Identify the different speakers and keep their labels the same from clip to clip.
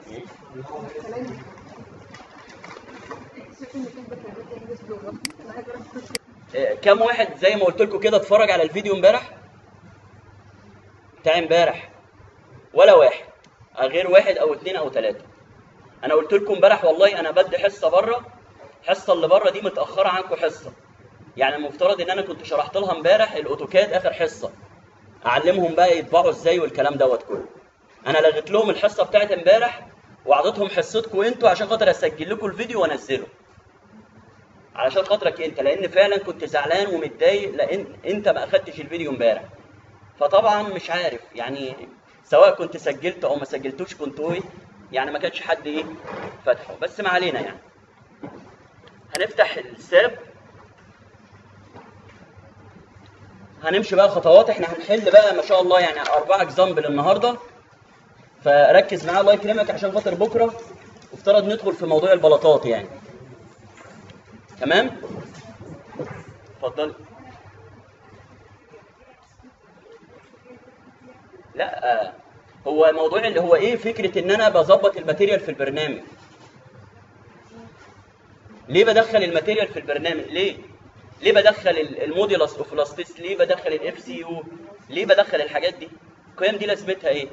Speaker 1: إيه، كام واحد زي ما قلت لكم كده اتفرج على الفيديو امبارح بتاع امبارح ولا واحد غير واحد او اتنين او تلاته انا قلت لكم امبارح والله انا بدي حصه بره الحصه اللي بره دي متاخره عنكم حصه يعني المفترض ان انا كنت شرحت لها امبارح الاوتوكاد اخر حصه اعلمهم بقى يطبعوا ازاي والكلام دوت كله انا لغيت لهم الحصه بتاعت امبارح وعطيتهم حصتكم انتوا عشان خاطر اسجل لكم الفيديو وانزله علشان خاطرك انت لان فعلا كنت زعلان ومتضايق لان انت ما اخدتش الفيديو امبارح فطبعا مش عارف يعني سواء كنت سجلت او ما سجلتوش كنت ايه يعني ما كانش حد ايه فتحه بس ما علينا يعني هنفتح الساب هنمشي بقى خطوات احنا هنحل بقى ما شاء الله يعني اربعه اكزامبل النهارده فركز معايا الله يكرمك عشان خاطر بكره افترض ندخل في موضوع البلاطات يعني تمام اتفضل لا هو موضوع اللي هو ايه فكره ان انا بظبط الماتيريال في البرنامج ليه بدخل الماتيريال في البرنامج ليه ليه بدخل ال- الموديولس اوف لاستيس ليه بدخل الاف سي يو ليه بدخل الحاجات دي القيم دي لازمتها ايه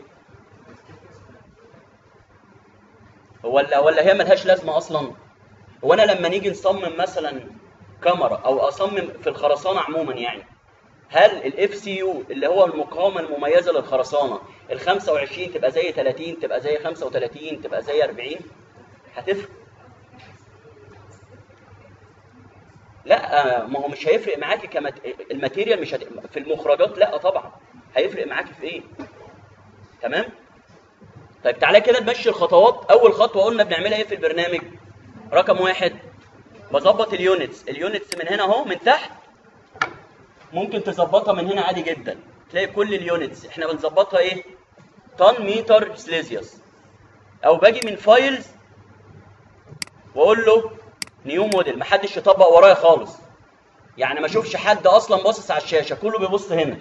Speaker 1: ولا ولا هي ملهاش لازمه اصلا هو انا لما نيجي نصمم مثلا كاميرا او اصمم في الخرسانه عموما يعني هل الاف سي يو اللي هو المقاومه المميزه للخرسانه ال 25 تبقى زي 30 تبقى زي 35 تبقى زي 40 هتفرق لا ما هو مش هيفرق معاكي كمت... الماتيريال مش هت... في المخرجات لا طبعا هيفرق معاكي في ايه تمام طيب تعالى كده نمشي الخطوات اول خطوه قلنا بنعملها ايه في البرنامج رقم واحد بظبط اليونتس اليونتس من هنا اهو من تحت ممكن تظبطها من هنا عادي جدا تلاقي كل اليونتس احنا بنظبطها ايه طن متر سليزيوس او باجي من فايلز واقول له نيو موديل محدش يطبق ورايا خالص يعني ما اشوفش حد اصلا باصص على الشاشه كله بيبص هنا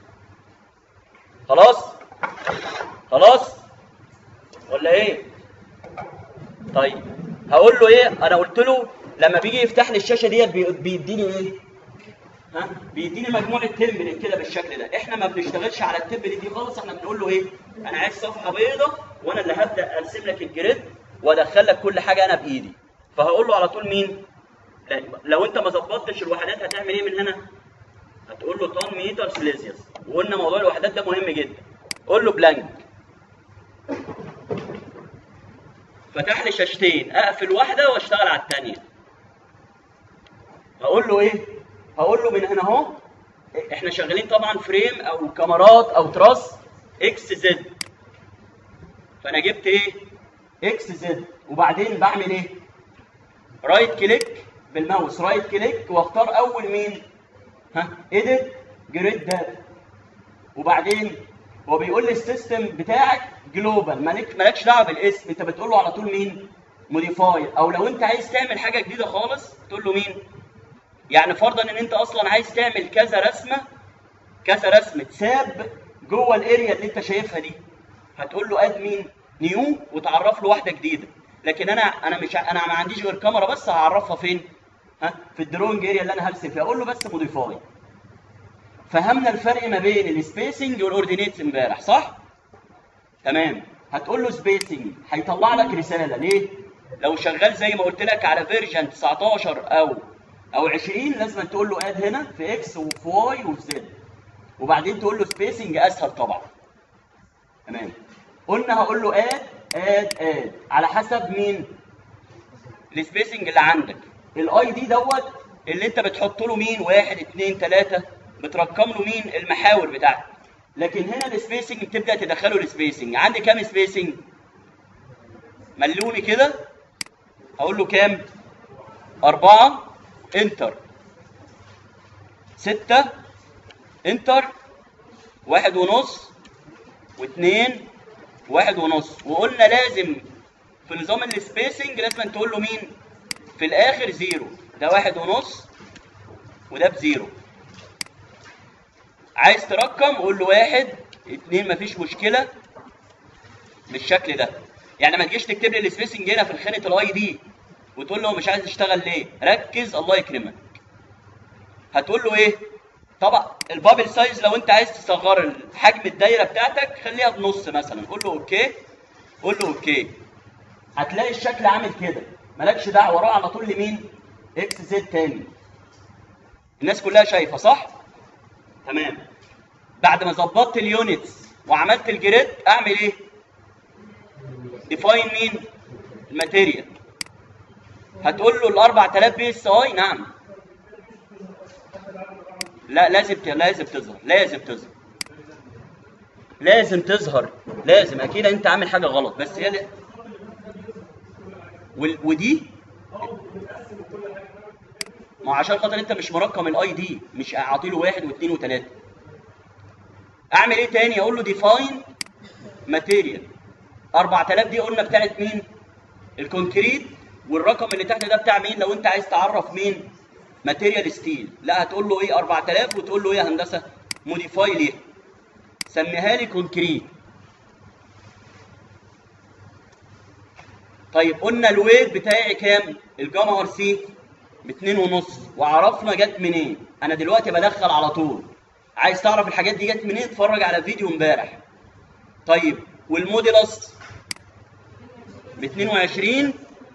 Speaker 1: خلاص خلاص ولا ايه طيب هقول له ايه انا قلت له لما بيجي يفتح لي الشاشه ديت بي- بيديني ايه ها بيديني مجموعه تمبلت كده بالشكل ده احنا ما بنشتغلش على التمبلت دي خالص احنا بنقول له ايه انا عايز صفحه بيضاء وانا اللي هبدا ارسم لك الجريد وادخل لك كل حاجه انا بايدي فهقول له على طول مين لا، لو انت ما ظبطتش الوحدات هتعمل ايه من هنا هتقول له طن متر سليزيوس وقلنا موضوع الوحدات ده مهم جدا قول له بلانك فتح لي شاشتين اقفل واحده واشتغل على الثانيه هقول له ايه هقول له من هنا اهو احنا شغالين طبعا فريم او كاميرات او تراس اكس زد فانا جبت ايه اكس زد وبعدين بعمل ايه رايت كليك بالماوس رايت كليك واختار اول مين ها ايديت جريد داتا وبعدين هو بيقول لي السيستم بتاعك جلوبال مالك مالكش دعوه بالاسم انت بتقول له على طول مين موديفاي او لو انت عايز تعمل حاجه جديده خالص تقول له مين يعني فرضا ان انت اصلا عايز تعمل كذا رسمه كذا رسمه ساب جوه الاريا اللي انت شايفها دي هتقول له اد مين نيو وتعرف له واحده جديده لكن انا انا مش ع- انا ما عنديش غير كاميرا بس هعرفها فين ها في الدرونج اريا اللي انا هرسم فيها اقول له بس موديفاي فهمنا الفرق ما بين السبيسنج والاوردينيتس امبارح صح تمام هتقول له سبيسنج هيطلع لك رساله ليه لو شغال زي ما قلت لك على فيرجن 19 او او 20 لازم تقول له اد هنا في اكس وفي واي وفي زد وبعدين تقول له سبيسنج اسهل طبعا تمام قلنا هقول له اد اد اد على حسب مين السبيسنج اللي عندك الاي دي دوت اللي انت بتحط له مين واحد اتنين تلاته بترقم له مين المحاور بتاعتك لكن هنا السبيسنج بتبدا تدخله السبيسنج عندي كام سبيسنج ملوني كده هقول له كام أربعة انتر ستة انتر واحد ونص واثنين واحد ونص وقلنا لازم في نظام السبيسنج لازم تقول له مين في الاخر زيرو ده واحد ونص وده بزيرو عايز ترقم قول له واحد اتنين مفيش مشكلة بالشكل ده يعني ما تجيش تكتب لي السبيسنج هنا في الخانه الاي دي وتقول له مش عايز تشتغل ليه ركز الله يكرمك هتقول له ايه طبعا البابل سايز لو انت عايز تصغر حجم الدايره بتاعتك خليها بنص مثلا قول له اوكي قول له اوكي هتلاقي الشكل عامل كده مالكش دعوه روح على طول لمين اكس زد تاني الناس كلها شايفه صح تمام بعد ما ظبطت اليونتس وعملت الجريد اعمل ايه ديفاين مين الماتيريال هتقول له ال 4000 بي اس اي نعم لا لازم ت- لازم تظهر لازم تظهر لازم تظهر لازم اكيد انت عامل حاجه غلط بس هي ل- وال- ودي ما هو عشان خاطر انت مش مرقم الاي دي مش اعطيله واحد واثنين وثلاثه اعمل ايه تاني اقول له ديفاين ماتيريال 4000 دي قلنا بتاعت مين الكونكريت والرقم اللي تحت ده بتاع مين لو انت عايز تعرف مين ماتيريال ستيل لا هتقول له ايه 4000 وتقول له ايه يا هندسه موديفاي ليه سميها لي كونكريت طيب قلنا الويت بتاعي كام الجاما ار سي باتنين ونص وعرفنا جت منين انا دلوقتي بدخل على طول عايز تعرف الحاجات دي جت منين اتفرج على فيديو امبارح طيب والموديلس ب 22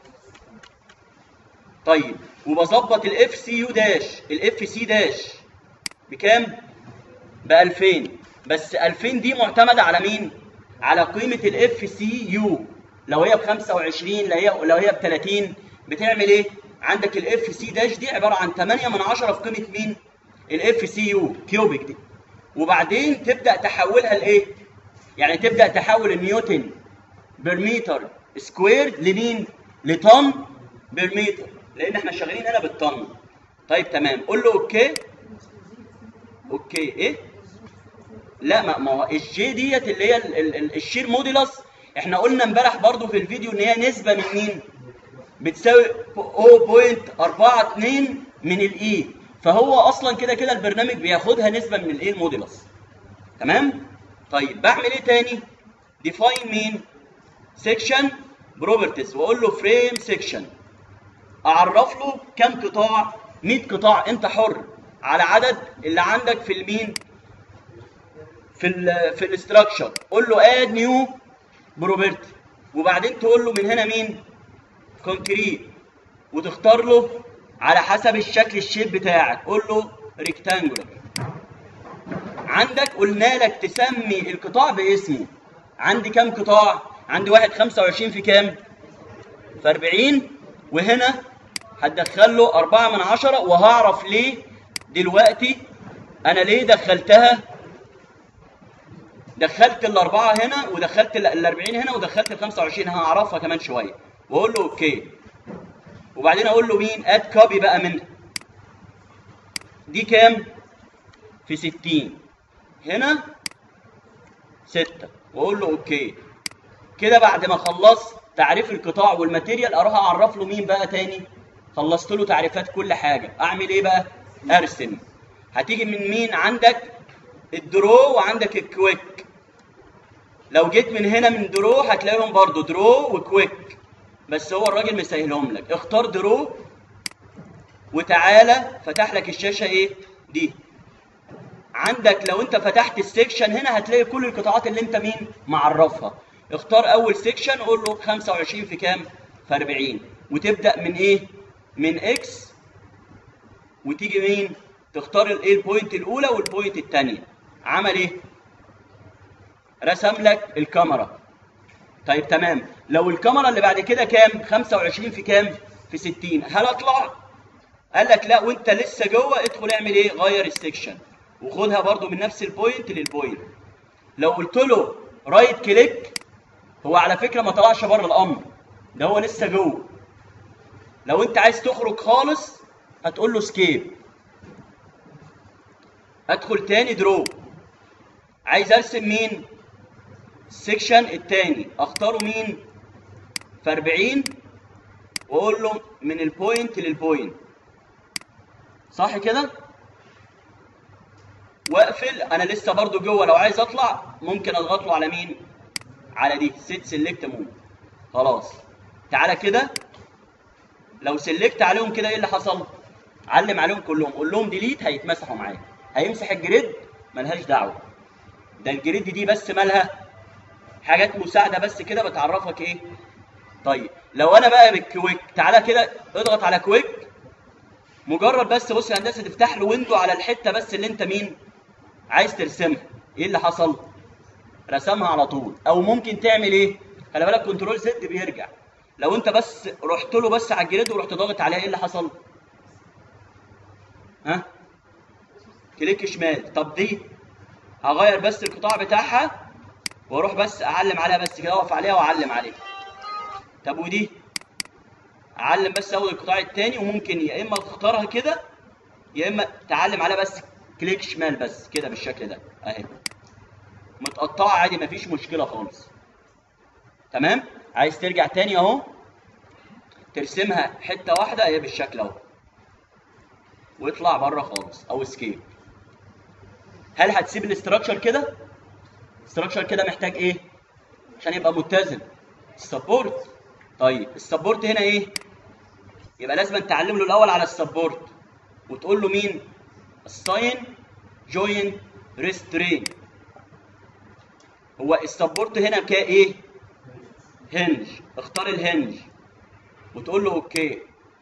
Speaker 1: طيب وبظبط الاف سي يو داش الاف سي داش بكام ب 2000 بس 2000 دي معتمده على مين على قيمه الاف سي يو لو هي ب 25 لو هي لو هي ب 30 بتعمل ايه عندك الاف سي داش دي عباره عن 8 من 10 في قيمه مين الاف سي يو كيوبيك دي وبعدين تبدا تحولها لايه يعني تبدا تحول النيوتن بير متر سكوير لمين لطن بير متر لان احنا شغالين هنا بالطن طيب تمام قول له اوكي اوكي ايه لا ما ما هو الجي ديت اللي هي ال- ال- ال- الشير موديلس احنا قلنا امبارح برضو في الفيديو ان هي نسبه من مين بتساوي 0.42 من الاي فهو اصلا كده كده البرنامج بياخدها نسبه من الايه الموديلس تمام طيب بعمل ايه تاني ديفاين مين سيكشن بروبرتيز واقول له فريم سيكشن اعرف له كم قطاع 100 قطاع انت حر على عدد اللي عندك في المين في ال في الاستراكشر قول له اد نيو بروبرتي وبعدين تقول له من هنا مين كونكريت وتختار له على حسب الشكل الشيب بتاعك قول له ريكتانجولار عندك قلنا لك تسمي القطاع باسمه عندي كام قطاع عندي واحد 25 في كام في 40 وهنا هتدخل له 4 من 10 وهعرف ليه دلوقتي انا ليه دخلتها دخلت الأربعة هنا ودخلت ال 40 هنا ودخلت ال 25 هعرفها كمان شوية وأقول له أوكي وبعدين أقول له مين أد كوبي بقى منها دي كام؟ في 60 هنا 6 وأقول له أوكي كده بعد ما خلصت تعريف القطاع والماتيريال أروح أعرف له مين بقى تاني؟ خلصت له تعريفات كل حاجة أعمل إيه بقى؟ أرسم هتيجي من مين عندك الدرو وعندك الكويك لو جيت من هنا من درو هتلاقيهم برضو درو وكويك بس هو الراجل مسهلهم لك اختار درو وتعالى فتح لك الشاشه ايه دي عندك لو انت فتحت السكشن هنا هتلاقي كل القطاعات اللي انت مين معرفها اختار اول سكشن قول له 25 في كام في 40 وتبدا من ايه من اكس وتيجي مين تختار الايه البوينت الاولى والبوينت الثانيه عمل ايه رسم لك الكاميرا طيب تمام لو الكاميرا اللي بعد كده كام 25 في كام في 60 هل اطلع قال لك لا وانت لسه جوه ادخل اعمل ايه غير السكشن وخدها برضو من نفس البوينت للبوينت لو قلت له رايت كليك هو على فكره ما طلعش بره الامر ده هو لسه جوه لو انت عايز تخرج خالص هتقول له سكيب ادخل تاني درو عايز ارسم مين السكشن التاني اختاره مين في 40 واقول له من البوينت للبوينت صح كده واقفل انا لسه برضو جوه لو عايز اطلع ممكن اضغط له على مين على دي سيت سيلكت مود خلاص تعالى كده لو سلكت عليهم كده ايه اللي حصل علم عليهم كلهم قول لهم ديليت هيتمسحوا معاك هيمسح الجريد ملهاش دعوه ده الجريد دي بس مالها حاجات مساعده بس كده بتعرفك ايه طيب لو انا بقى بالكويك تعالى كده اضغط على كويك مجرد بس بص يا هندسه تفتح له ويندو على الحته بس اللي انت مين عايز ترسمها ايه اللي حصل رسمها على طول او ممكن تعمل ايه خلي بالك كنترول زد بيرجع لو انت بس رحت له بس على الجريد ورحت ضاغط عليها ايه اللي حصل ها كليك شمال طب دي هغير بس القطاع بتاعها واروح بس اعلم عليها بس كده اقف عليها واعلم عليها طب ودي اعلم بس اول القطاع الثاني وممكن يا اما تختارها كده يا اما تعلم عليها بس كليك شمال بس كده بالشكل ده اهي متقطعه عادي مفيش مشكله خالص تمام عايز ترجع تاني اهو ترسمها حته واحده هي بالشكل اهو واطلع بره خالص او اسكيب هل هتسيب الاستراكشر كده الاستراكشر كده محتاج ايه عشان يبقى متزن السبورت طيب السبورت هنا ايه يبقى لازم تعلم له الاول على السبورت وتقول له مين الساين جوين ريسترين هو السبورت هنا كا ايه هنج اختار الهنج وتقول له اوكي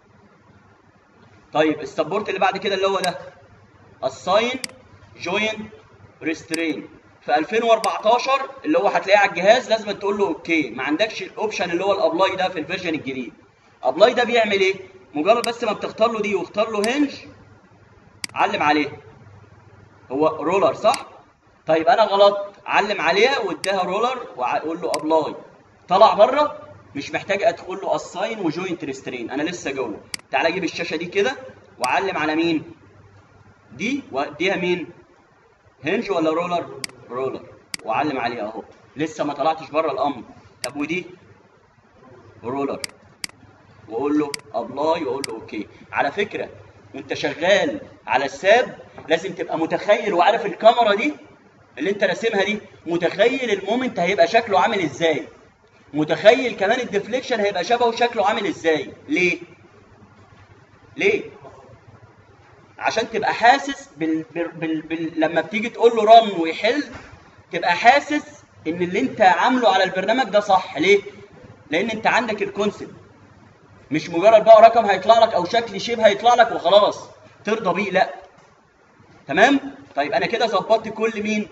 Speaker 1: طيب السبورت اللي بعد كده اللي هو ده الساين جوين ريسترين في 2014 اللي هو هتلاقيه على الجهاز لازم تقول له اوكي ما عندكش الاوبشن اللي هو الابلاي ده في الفيرجن الجديد ابلاي ده بيعمل ايه مجرد بس ما بتختار له دي واختار له هنج علم عليه هو رولر صح طيب انا غلط علم عليها واديها رولر واقول له ابلاي طلع بره مش محتاج ادخل له اساين وجوينت ريسترين انا لسه جوه تعالى اجيب الشاشه دي كده واعلم على مين دي واديها مين هنج ولا رولر رولر واعلم عليها اهو لسه ما طلعتش بره الامر طب ودي رولر واقول له ابلاي واقول له اوكي على فكره وانت شغال على الساب لازم تبقى متخيل وعارف الكاميرا دي اللي انت راسمها دي متخيل المومنت هيبقى شكله عامل ازاي متخيل كمان الديفليكشن هيبقى شبهه شكله عامل ازاي ليه ليه عشان تبقى حاسس بال... بال... بال... بال... لما بتيجي تقول له رن ويحل تبقى حاسس ان اللي انت عامله على البرنامج ده صح ليه لان انت عندك الكونسيبت مش مجرد بقى رقم هيطلع لك او شكل شبه هيطلع لك وخلاص ترضى بيه لا تمام طيب انا كده ظبطت كل مين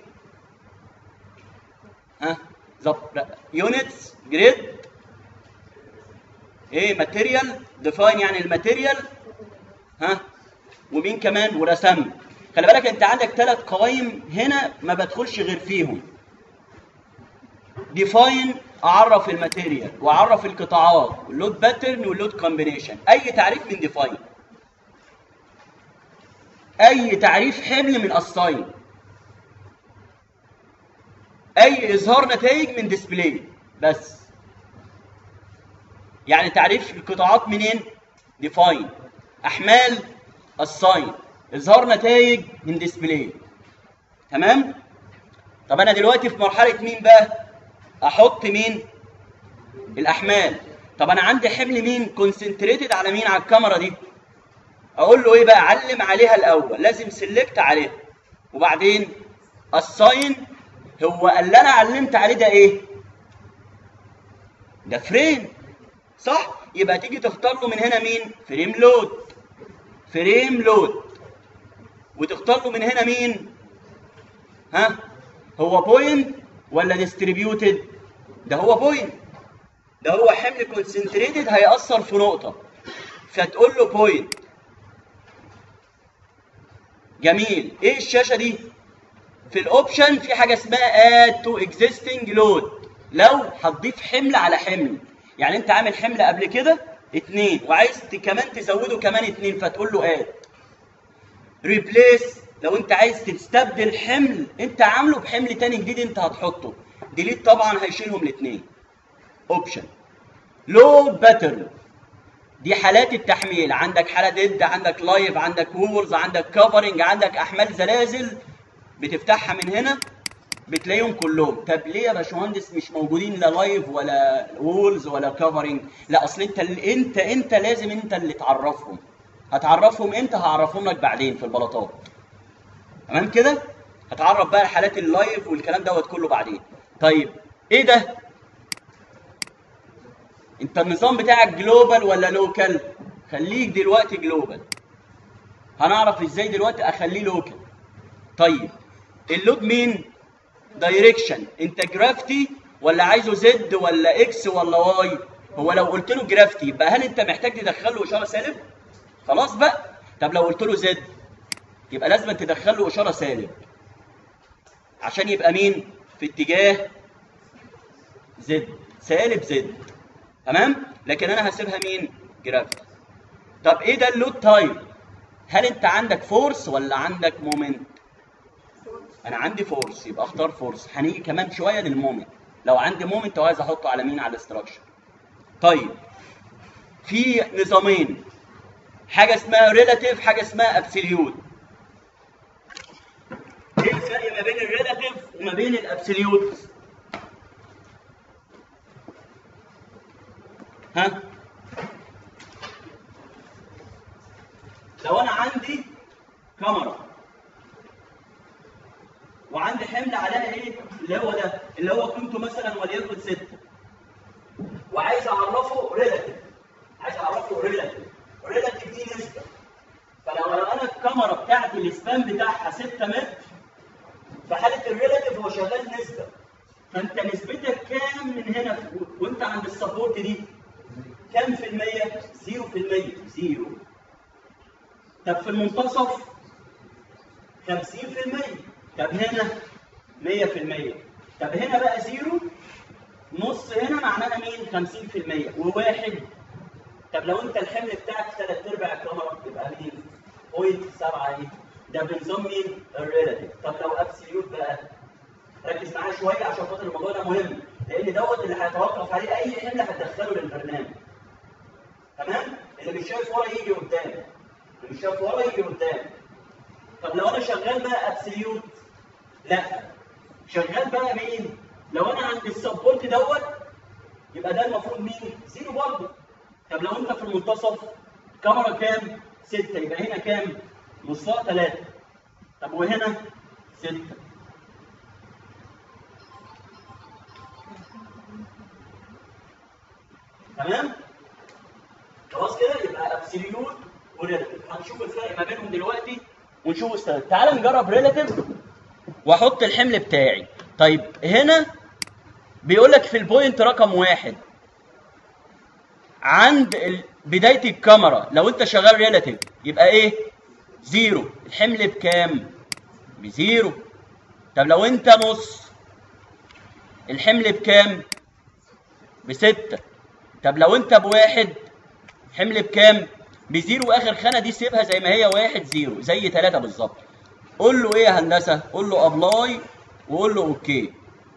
Speaker 1: ها ظبط يونتس جريد ايه ماتيريال ديفاين يعني الماتيريال ها ومين كمان ورسمت خلي بالك انت عندك ثلاث قوائم هنا ما بدخلش غير فيهم ديفاين اعرف الماتيريال واعرف القطاعات واللود باترن واللود كومبينيشن اي تعريف من ديفاين اي تعريف حمل من اساين اي اظهار نتائج من ديسبلاي بس يعني تعريف القطاعات منين ديفاين احمال الساين اظهار نتائج من ديسبلاي تمام طب انا دلوقتي في مرحله مين بقى احط مين الاحمال طب انا عندي حمل مين كونسنتريتد على مين على الكاميرا دي اقول له ايه بقى علم عليها الاول لازم سيلكت عليها وبعدين الساين هو اللي انا علمت عليه ده ايه ده فريم صح يبقى تيجي تختار له من هنا مين فريم لود فريم لود وتختار له من هنا مين ها هو بوينت ولا ديستريبيوتد ده هو بوينت ده هو حمل كونسنتريتد هيأثر في نقطة فتقول له بوينت جميل ايه الشاشة دي في الاوبشن في حاجة اسمها اد تو اكزيستنج لود لو هتضيف حمل على حمل يعني انت عامل حمل قبل كده اتنين وعايز ت- كمان تزوده كمان اتنين فتقول له اد ريبليس لو انت عايز تستبدل حمل انت عامله بحمل تاني جديد انت هتحطه ديليت طبعا هيشيلهم الاثنين اوبشن لود باترن دي حالات التحميل عندك حاله ديد عندك لايف عندك وورز عندك كفرنج عندك احمال زلازل بتفتحها من هنا بتلاقيهم كلهم طب ليه يا باشمهندس مش موجودين لا لايف ولا وولز ولا كفرنج لا اصل انت انت انت لازم انت اللي تعرفهم هتعرفهم امتى هعرفهم لك بعدين في البلاطات تمام كده هتعرف بقى حالات اللايف والكلام دوت كله بعدين طيب ايه ده انت النظام بتاعك جلوبال ولا لوكال خليك دلوقتي جلوبال هنعرف ازاي دلوقتي اخليه لوكال طيب اللود مين دايركشن انت جرافتي ولا عايزه زد ولا اكس ولا واي هو لو قلت له جرافتي يبقى هل انت محتاج تدخل له اشاره سالب خلاص بقى طب لو قلت له زد يبقى لازم تدخل له اشاره سالب عشان يبقى مين في اتجاه زد سالب زد تمام لكن انا هسيبها مين جرافيتي طب ايه ده اللود تايم هل انت عندك فورس ولا عندك مومنت انا عندي فورس يبقى اختار فورس هنيجي كمان شويه للمومنت لو عندي مومنت وعايز احطه على مين على الاستراكشر طيب في نظامين حاجه اسمها ريلاتيف حاجه اسمها ابسوليوت ايه الفرق ما بين الريلاتيف وما بين الابسوليوت ها لو انا عندي كاميرا وعندي حمل عليها ايه اللي هو ده اللي هو قيمته مثلا وليكن 6 وعايز اعرفه ريلاتيف عايز اعرفه ريلاتيف ريلاتيف دي نسبه فلو لو انا الكاميرا بتاعتي السبان بتاعها 6 متر في حاله الريلاتيف هو شغال نسبه فانت نسبتك كام من هنا وانت عند السبورت دي كام في المية؟ زيرو في المية زيرو طب في المنتصف خمسين في المية طب هنا مية في المية طب هنا بقى زيرو نص هنا معناها مين؟ خمسين في المية وواحد طب لو انت الحمل بتاعك ثلاث ارباع الكاميرا يبقى مين؟ بوينت سبعة ايه؟ ده بنظام مين؟ الريلاتيف طب لو ابسوليوت بقى ركز معايا شويه عشان خاطر الموضوع ده مهم لان دوت اللي هيتوقف عليه اي حمل هتدخله للبرنامج تمام اللي مش شايف ورا يجي قدام اللي مش شايف ورا يجي قدام طب لو انا شغال بقى ابسوليوت لا شغال بقى مين لو انا عند السبورت دوت يبقى ده المفروض مين زيرو برضه طب لو انت في المنتصف كاميرا كام ستة يبقى هنا كام نصها ثلاثة طب وهنا ستة تمام خلاص كده يبقى ابسوليوت وريلاتيف هنشوف الفرق ما بينهم دلوقتي ونشوف استخدام تعال نجرب ريلاتيف واحط الحمل بتاعي طيب هنا بيقول لك في البوينت رقم واحد عند ال- بدايه الكاميرا لو انت شغال ريلاتيف يبقى ايه زيرو الحمل بكام بزيرو طب لو انت نص الحمل بكام بستة طب لو انت بواحد حمل بكام بزيرو واخر خانه دي سيبها زي ما هي واحد زيرو زي ثلاثة بالظبط قول له ايه يا هندسه قول له ابلاي وقول له اوكي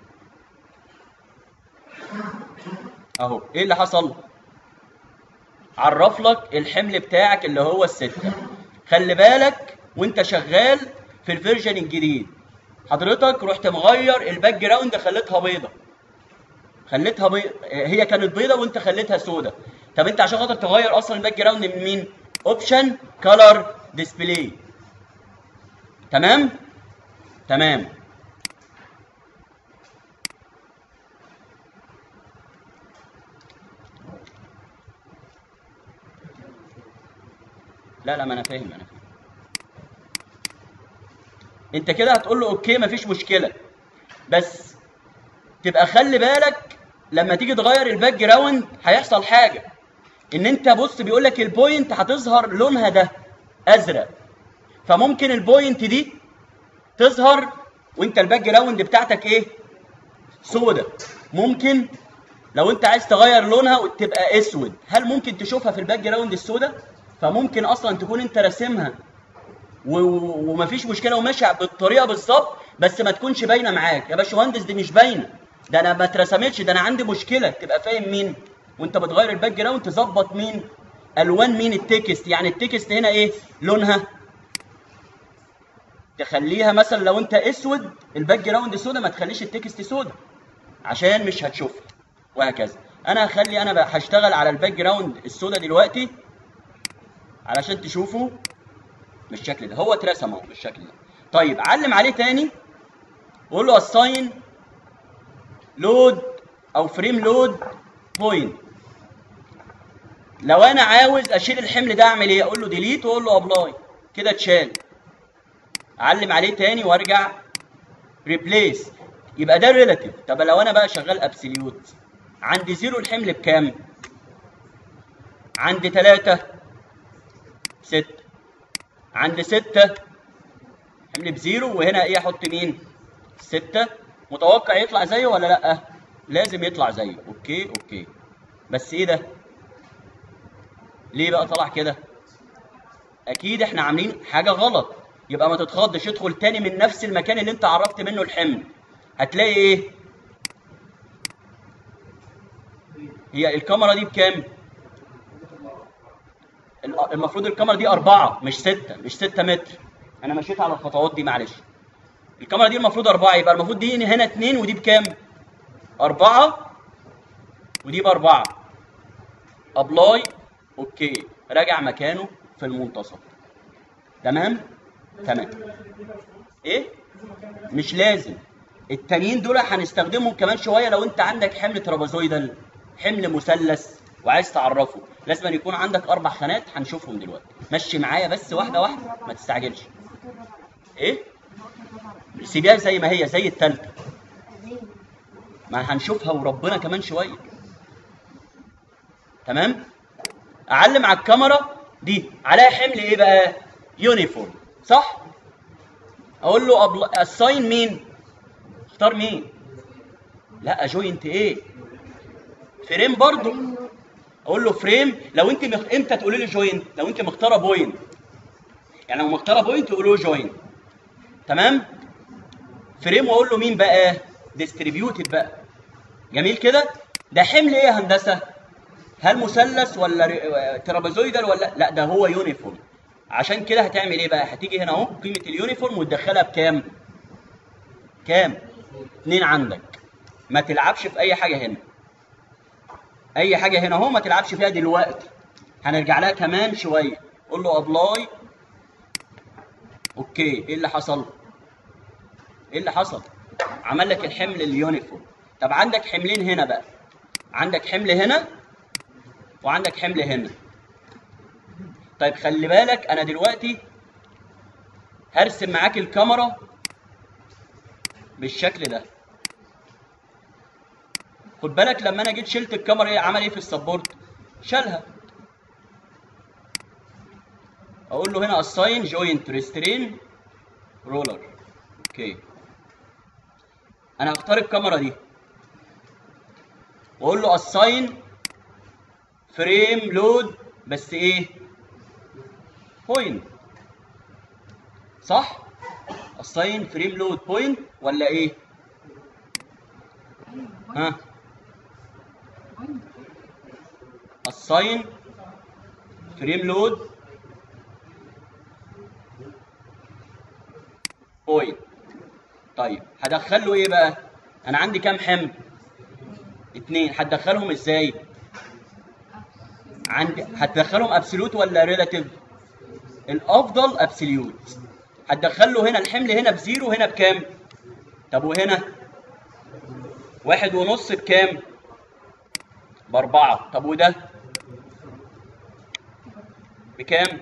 Speaker 1: اهو ايه اللي حصل عرف لك الحمل بتاعك اللي هو الستة خلي بالك وانت شغال في الفيرجن الجديد حضرتك رحت مغير الباك جراوند خليتها بيضة خليتها بي... هي كانت بيضة وانت خليتها سودة طب انت عشان خاطر تغير اصلا الباك جراوند من مين اوبشن كلر ديسبلاي تمام تمام لا لا ما انا فاهم انا فاهم انت كده هتقول له اوكي مفيش مشكله بس تبقى خلي بالك لما تيجي تغير الباك جراوند هيحصل حاجه ان انت بص بيقول لك البوينت هتظهر لونها ده ازرق فممكن البوينت دي تظهر وانت الباك جراوند بتاعتك ايه سودة ممكن لو انت عايز تغير لونها وتبقى اسود هل ممكن تشوفها في الباك جراوند السوداء فممكن اصلا تكون انت راسمها و- و- ومفيش مشكله وماشي بالطريقه بالظبط بس ما تكونش باينه معاك يا باشمهندس دي مش باينه ده انا ما اترسمتش ده انا عندي مشكله تبقى فاهم مين وانت بتغير الباك جراوند تظبط مين الوان مين التكست يعني التكست هنا ايه لونها تخليها مثلا لو انت اسود الباك جراوند سودا ما تخليش التكست سودا عشان مش هتشوفها وهكذا انا هخلي انا بقى هشتغل على الباك جراوند السودا دلوقتي علشان تشوفوا بالشكل ده هو اترسم اهو بالشكل ده طيب علم عليه تاني وقول له assign لود او فريم لود بوينت لو انا عاوز اشيل الحمل ده اعمل ايه اقول له ديليت واقول له ابلاي كده اتشال اعلم عليه تاني وارجع ريبليس يبقى ده ريلاتيف طب لو انا بقى شغال ابسوليوت عندي زيرو الحمل بكام عندي ثلاثة ستة عند ستة حمل بزيرو وهنا ايه احط مين ستة متوقع يطلع زيه ولا لا لازم يطلع زيه اوكي اوكي بس ايه ده ليه بقى طلع كده اكيد احنا عاملين حاجه غلط يبقى ما تتخضش ادخل تاني من نفس المكان اللي انت عرفت منه الحمل هتلاقي ايه هي الكاميرا دي بكام المفروض الكاميرا دي أربعة مش ستة مش ستة متر أنا مشيت على الخطوات دي معلش الكاميرا دي المفروض أربعة يبقى المفروض دي هنا اتنين ودي بكام؟ أربعة ودي بأربعة أبلاي أوكي راجع مكانه في المنتصف تمام؟ تمام إيه؟ مش لازم التانيين دول هنستخدمهم كمان شوية لو أنت عندك حمل ترابازويدال حمل مثلث وعايز تعرفه لازم يكون عندك اربع خانات هنشوفهم دلوقتي مشي معايا بس واحده واحده ما تستعجلش ايه سيبيها زي ما هي زي التالتة ما هنشوفها وربنا كمان شويه تمام اعلم على الكاميرا دي عليها حمل ايه بقى يونيفورم صح اقول له أبل... اساين مين اختار مين لا جوينت ايه فريم برضو اقول له فريم لو انت مخ... امتى تقولي لي جوينت لو انت مختاره بوينت يعني لو مختاره بوينت تقولوا له جوينت تمام فريم واقول له مين بقى ديستريبيوتد بقى جميل كده ده حمل ايه يا هندسه هل مثلث ولا ر- ترابيزويدال ولا لا ده هو يونيفورم عشان كده هتعمل ايه بقى هتيجي هنا اهو قيمه اليونيفورم وتدخلها بكام كام اتنين عندك ما تلعبش في اي حاجه هنا اي حاجه هنا اهو ما تلعبش فيها دلوقتي هنرجع لها كمان شويه قول له ابلاي اوكي ايه اللي حصل ايه اللي حصل عمل لك الحمل اليونيفورم طب عندك حملين هنا بقى عندك حمل هنا وعندك حمل هنا طيب خلي بالك انا دلوقتي هرسم معاك الكاميرا بالشكل ده خد بالك لما انا جيت شلت الكاميرا ايه عمل ايه في السبورت شالها اقول له هنا assign joint restrain roller اوكي انا هختار الكاميرا دي واقول له assign frame load بس ايه point صح assign frame load point ولا ايه ها assign frame load point طيب هدخل له ايه بقى انا عندي كام حمل اتنين هتدخلهم ازاي عندي هتدخلهم ابسولوت ولا ريلاتيف الافضل ابسوليوت هتدخل له هنا الحمل هنا بزيرو هنا بكام طب وهنا واحد ونص بكام باربعة طب وده بكام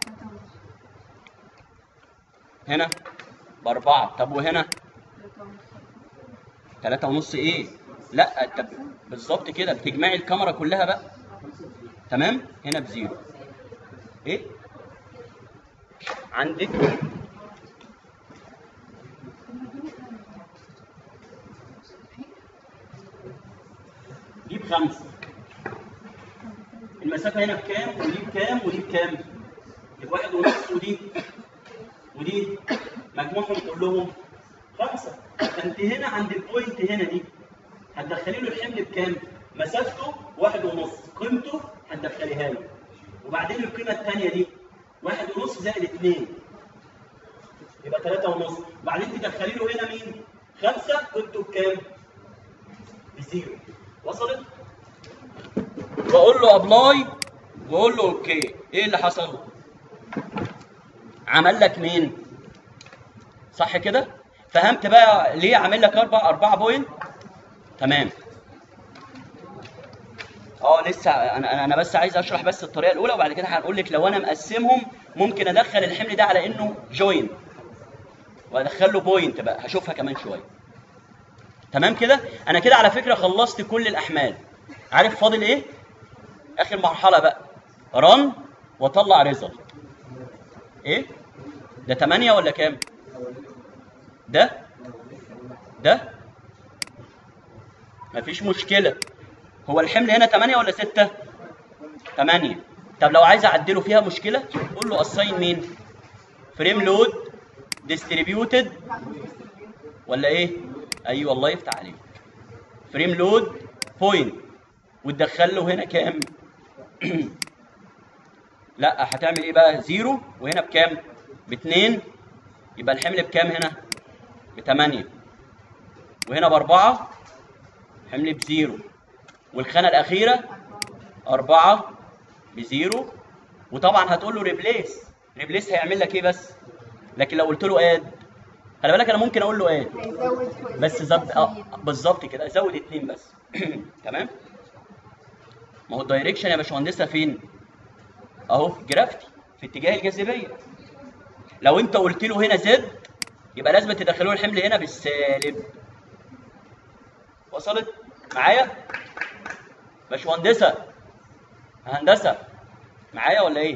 Speaker 1: هنا باربعة طب وهنا تلاتة ونص ايه لا انت ب- بالظبط كده بتجمعي الكاميرا كلها بقى تمام هنا بزيرو ايه عندك دي بخمسة المسافة هنا بكام ودي بكام ودي بكام واحد ونص ودي ودي مجموعهم تقول لهم خمسة فانت هنا عند البوينت هنا دي هتدخلي له الحمل بكام؟ مسافته واحد ونص قيمته هتدخليها له وبعدين القيمة الثانية دي واحد ونص زائد اثنين يبقى 3 ونص وبعدين تدخلي له هنا مين؟ 5 كنتوا بكام؟ بزيرو وصلت؟ واقول له ابلاي واقول له اوكي ايه اللي حصل؟ عمل لك مين؟ صح كده؟ فهمت بقى ليه عامل لك 4 4 بوينت؟ تمام اه لسه انا انا بس عايز اشرح بس الطريقه الاولى وبعد كده هنقول لك لو انا مقسمهم ممكن ادخل الحمل ده على انه جوين وادخل له بوينت بقى هشوفها كمان شويه تمام كده انا كده على فكره خلصت كل الاحمال عارف فاضل ايه اخر مرحله بقى رن واطلع ريزلت ايه ده 8 ولا كام ده ده مفيش مشكله هو الحمل هنا 8 ولا 6 8 طب لو عايز اعدله فيها مشكله قول له اساين مين فريم لود ديستريبيوتد ولا ايه ايوه الله يفتح عليك فريم لود بوينت وتدخل له هنا كام لا هتعمل ايه بقى زيرو وهنا بكام باتنين يبقى الحمل بكام هنا بتمانية وهنا باربعة حمل بزيرو والخانة الأخيرة أربعة بزيرو وطبعا هتقول له ريبليس ريبليس هيعمل لك ايه بس لكن لو قلت له اد خلي بالك انا ممكن اقول له اد
Speaker 2: هيزود
Speaker 1: بس زب... اه بالظبط كده زود اتنين بس تمام ما هو الدايركشن يا باشمهندسه فين اهو جرافتي في اتجاه الجاذبيه لو انت قلت له هنا زد يبقى لازم تدخلوا الحمل هنا بالسالب وصلت معايا باشمهندسه هندسه معايا ولا ايه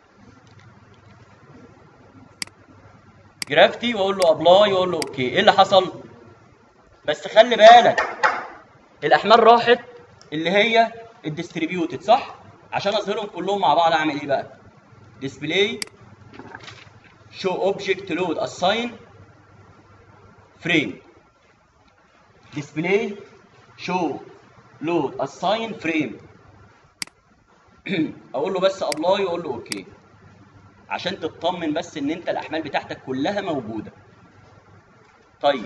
Speaker 1: جرافتي واقول له ابلاي واقول له اوكي ايه اللي حصل بس خلي بالك الاحمال راحت اللي هي الديستريبيوتد صح عشان اظهرهم كلهم مع بعض اعمل ايه بقى ديسبلاي شو اوبجكت لود اساين فريم ديسبلاي شو لود اساين فريم اقول له بس ابلاي واقول له اوكي عشان تطمن بس ان انت الاحمال بتاعتك كلها موجوده طيب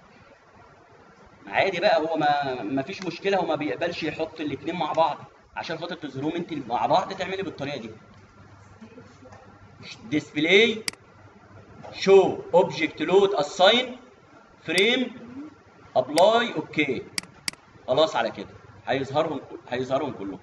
Speaker 1: عادي بقى هو ما ما فيش مشكله هو ما بيقبلش يحط الاثنين مع بعض عشان خاطر تظهرهم انت مع بعض تعملي بالطريقه دي ديسبلاي شو اوبجكت لود اساين فريم ابلاي اوكي خلاص على كده هيظهرهم هيظهرهم كلهم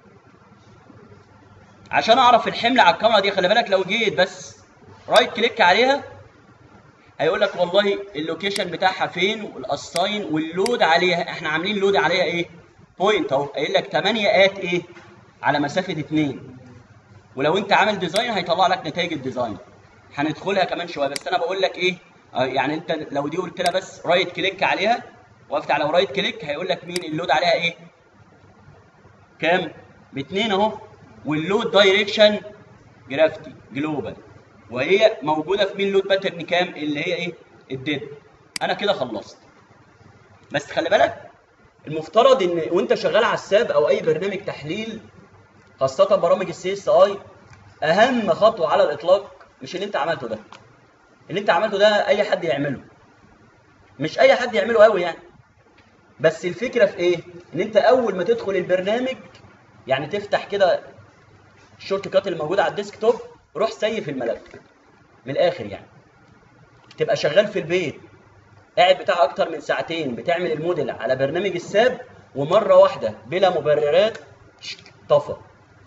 Speaker 1: عشان اعرف الحمل على الكاميرا دي خلي بالك لو جيت بس رايت كليك عليها هيقول لك والله اللوكيشن بتاعها فين والاساين واللود عليها احنا عاملين لود عليها ايه بوينت اهو قايل لك 8 ات ايه على مسافه 2 ولو انت عامل ديزاين هيطلع لك نتائج الديزاين هندخلها كمان شويه بس انا بقول لك ايه آه، يعني انت لو دي قلت لها بس رايت كليك عليها وقفت على رايت كليك هيقول لك مين اللود عليها ايه كام باتنين اهو واللود دايركشن جرافتي جلوبال وهي موجوده في مين لود باترن كام اللي هي ايه الديد انا كده خلصت بس خلي بالك المفترض ان وانت شغال على الساب او اي برنامج تحليل خاصه برامج السي اس اي اهم خطوه على الاطلاق مش اللي انت عملته ده اللي انت عملته ده اي حد يعمله مش اي حد يعمله قوي يعني بس الفكره في ايه ان انت اول ما تدخل البرنامج يعني تفتح كده الشورت كات اللي موجوده على الديسك توب روح سيف الملف من الاخر يعني تبقى شغال في البيت قاعد بتاع اكتر من ساعتين بتعمل الموديل على برنامج الساب ومره واحده بلا مبررات شك، طفى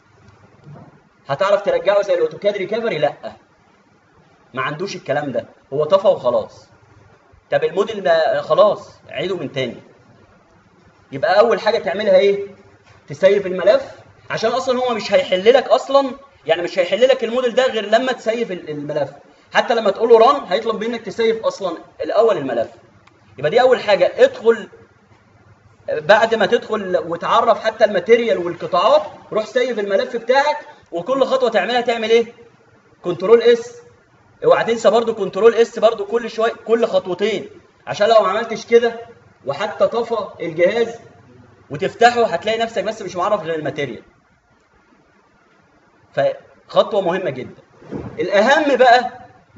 Speaker 1: هتعرف ترجعه زي الاوتوكاد ريكفري لا ما عندوش الكلام ده هو طفى وخلاص طب الموديل ده خلاص عيده من تاني يبقى اول حاجه تعملها ايه تسيف الملف عشان اصلا هو مش هيحل لك اصلا يعني مش هيحل لك الموديل ده غير لما تسيف ال- الملف حتى لما تقول له ران هيطلب منك تسيف اصلا الاول الملف يبقى دي اول حاجه ادخل بعد ما تدخل وتعرف حتى الماتيريال والقطاعات روح سيف الملف بتاعك وكل خطوه تعملها تعمل ايه كنترول اس اوعى تنسى برضو كنترول اس برضو كل شويه كل خطوتين عشان لو ما عملتش كده وحتى طفى الجهاز وتفتحه هتلاقي نفسك بس مش معرف غير الماتيريال فخطوه مهمه جدا الاهم بقى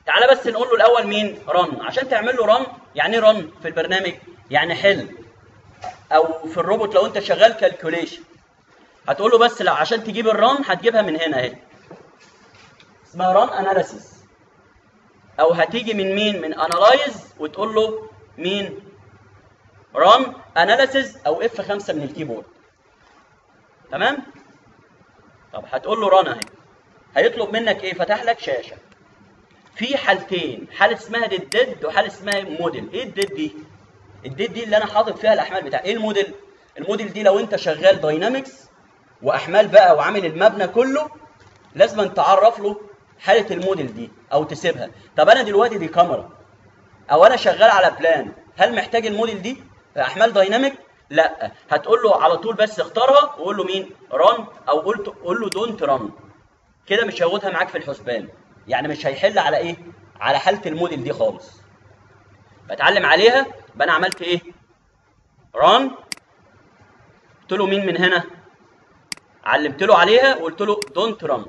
Speaker 1: تعالى بس نقول له الاول مين رن عشان تعمل له رن يعني ايه رن في البرنامج يعني حل او في الروبوت لو انت شغال كالكوليشن هتقول له بس لا عشان تجيب الرن هتجيبها من هنا اهي اسمها ران اناليسيس او هتيجي من مين من انالايز وتقول له مين ران اناليسيس او اف 5 من الكيبورد تمام طب هتقول له ران اهي هيطلب منك ايه فتح لك شاشه في حالتين حاله اسمها ديد وحاله اسمها موديل ايه الديد دي الديد دي اللي انا حاطط فيها الاحمال بتاع ايه الموديل الموديل دي لو انت شغال داينامكس واحمال بقى وعامل المبنى كله لازم تعرف له حاله الموديل دي او تسيبها طب انا دلوقتي دي كاميرا او انا شغال على بلان هل محتاج الموديل دي احمال دايناميك لا هتقول له على طول بس اختارها وقول له مين ران او قلت قول له دونت ران كده مش هياخدها معاك في الحسبان يعني مش هيحل على ايه على حاله الموديل دي خالص بتعلم عليها يبقى انا عملت ايه ران قلت له مين من هنا علمت له عليها وقلت له دونت ران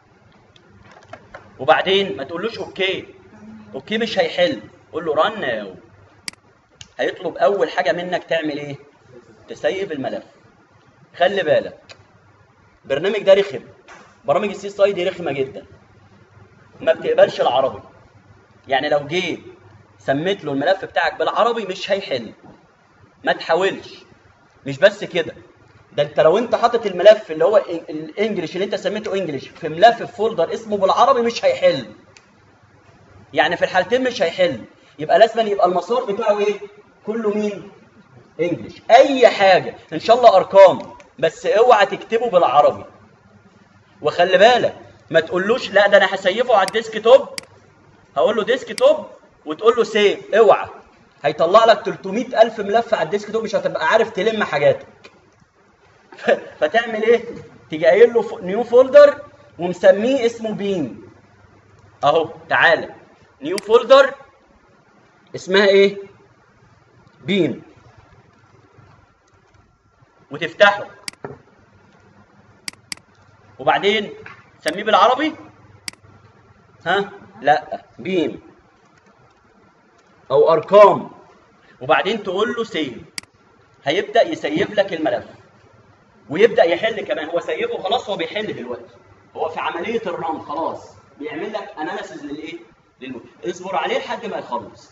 Speaker 1: وبعدين ما تقولوش اوكي اوكي مش هيحل قول له ران ناو هيطلب اول حاجه منك تعمل ايه تسيب الملف خلي بالك البرنامج ده رخم برامج السي اس اي دي رخمه جدا ما بتقبلش العربي يعني لو جيت سميت له الملف بتاعك بالعربي مش هيحل ما تحاولش مش بس كده ده انت لو انت حاطط الملف اللي هو الانجليش اللي انت سميته انجليش في ملف في فولدر اسمه بالعربي مش هيحل يعني في الحالتين مش هيحل يبقى لازم يبقى المسار بتاعه ايه كله مين انجليش اي حاجه ان شاء الله ارقام بس اوعى تكتبه بالعربي وخلي بالك ما تقولوش لا ده انا هسيفه على الديسك توب هقول له ديسك توب وتقول له سيف اوعى هيطلع لك 300 الف ملف على الديسك توب مش هتبقى عارف تلم حاجاتك فتعمل ايه تيجي قايل له نيو فولدر ومسميه اسمه بين اهو تعالى نيو فولدر اسمها ايه بين وتفتحه وبعدين سميه بالعربي ها لا بيم او ارقام وبعدين تقول له سيف هيبدا يسيف لك الملف ويبدا يحل كمان هو سيفه خلاص هو بيحل دلوقتي هو في عمليه الرام خلاص بيعمل لك اناليسيز للايه للمود اصبر عليه لحد ما يخلص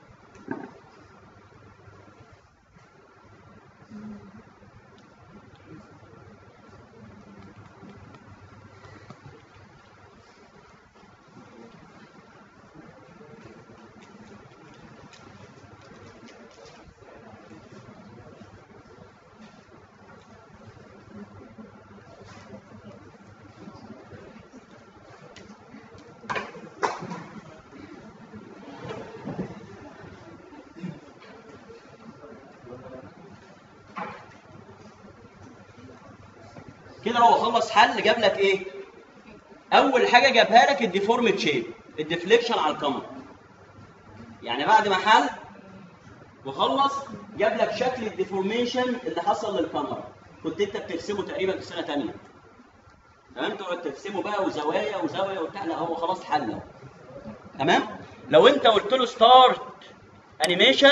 Speaker 1: كده هو خلص حل جاب لك ايه اول حاجه جابها لك الديفورمد شيب الديفليكشن على الكاميرا يعني بعد ما حل وخلص جاب لك شكل الديفورميشن اللي حصل للكاميرا كنت انت بترسمه تقريبا في سنه ثانيه تمام تقعد ترسمه بقى وزوايا وزاويه وبتاع لا هو خلاص حل تمام لو انت قلت له ستارت انيميشن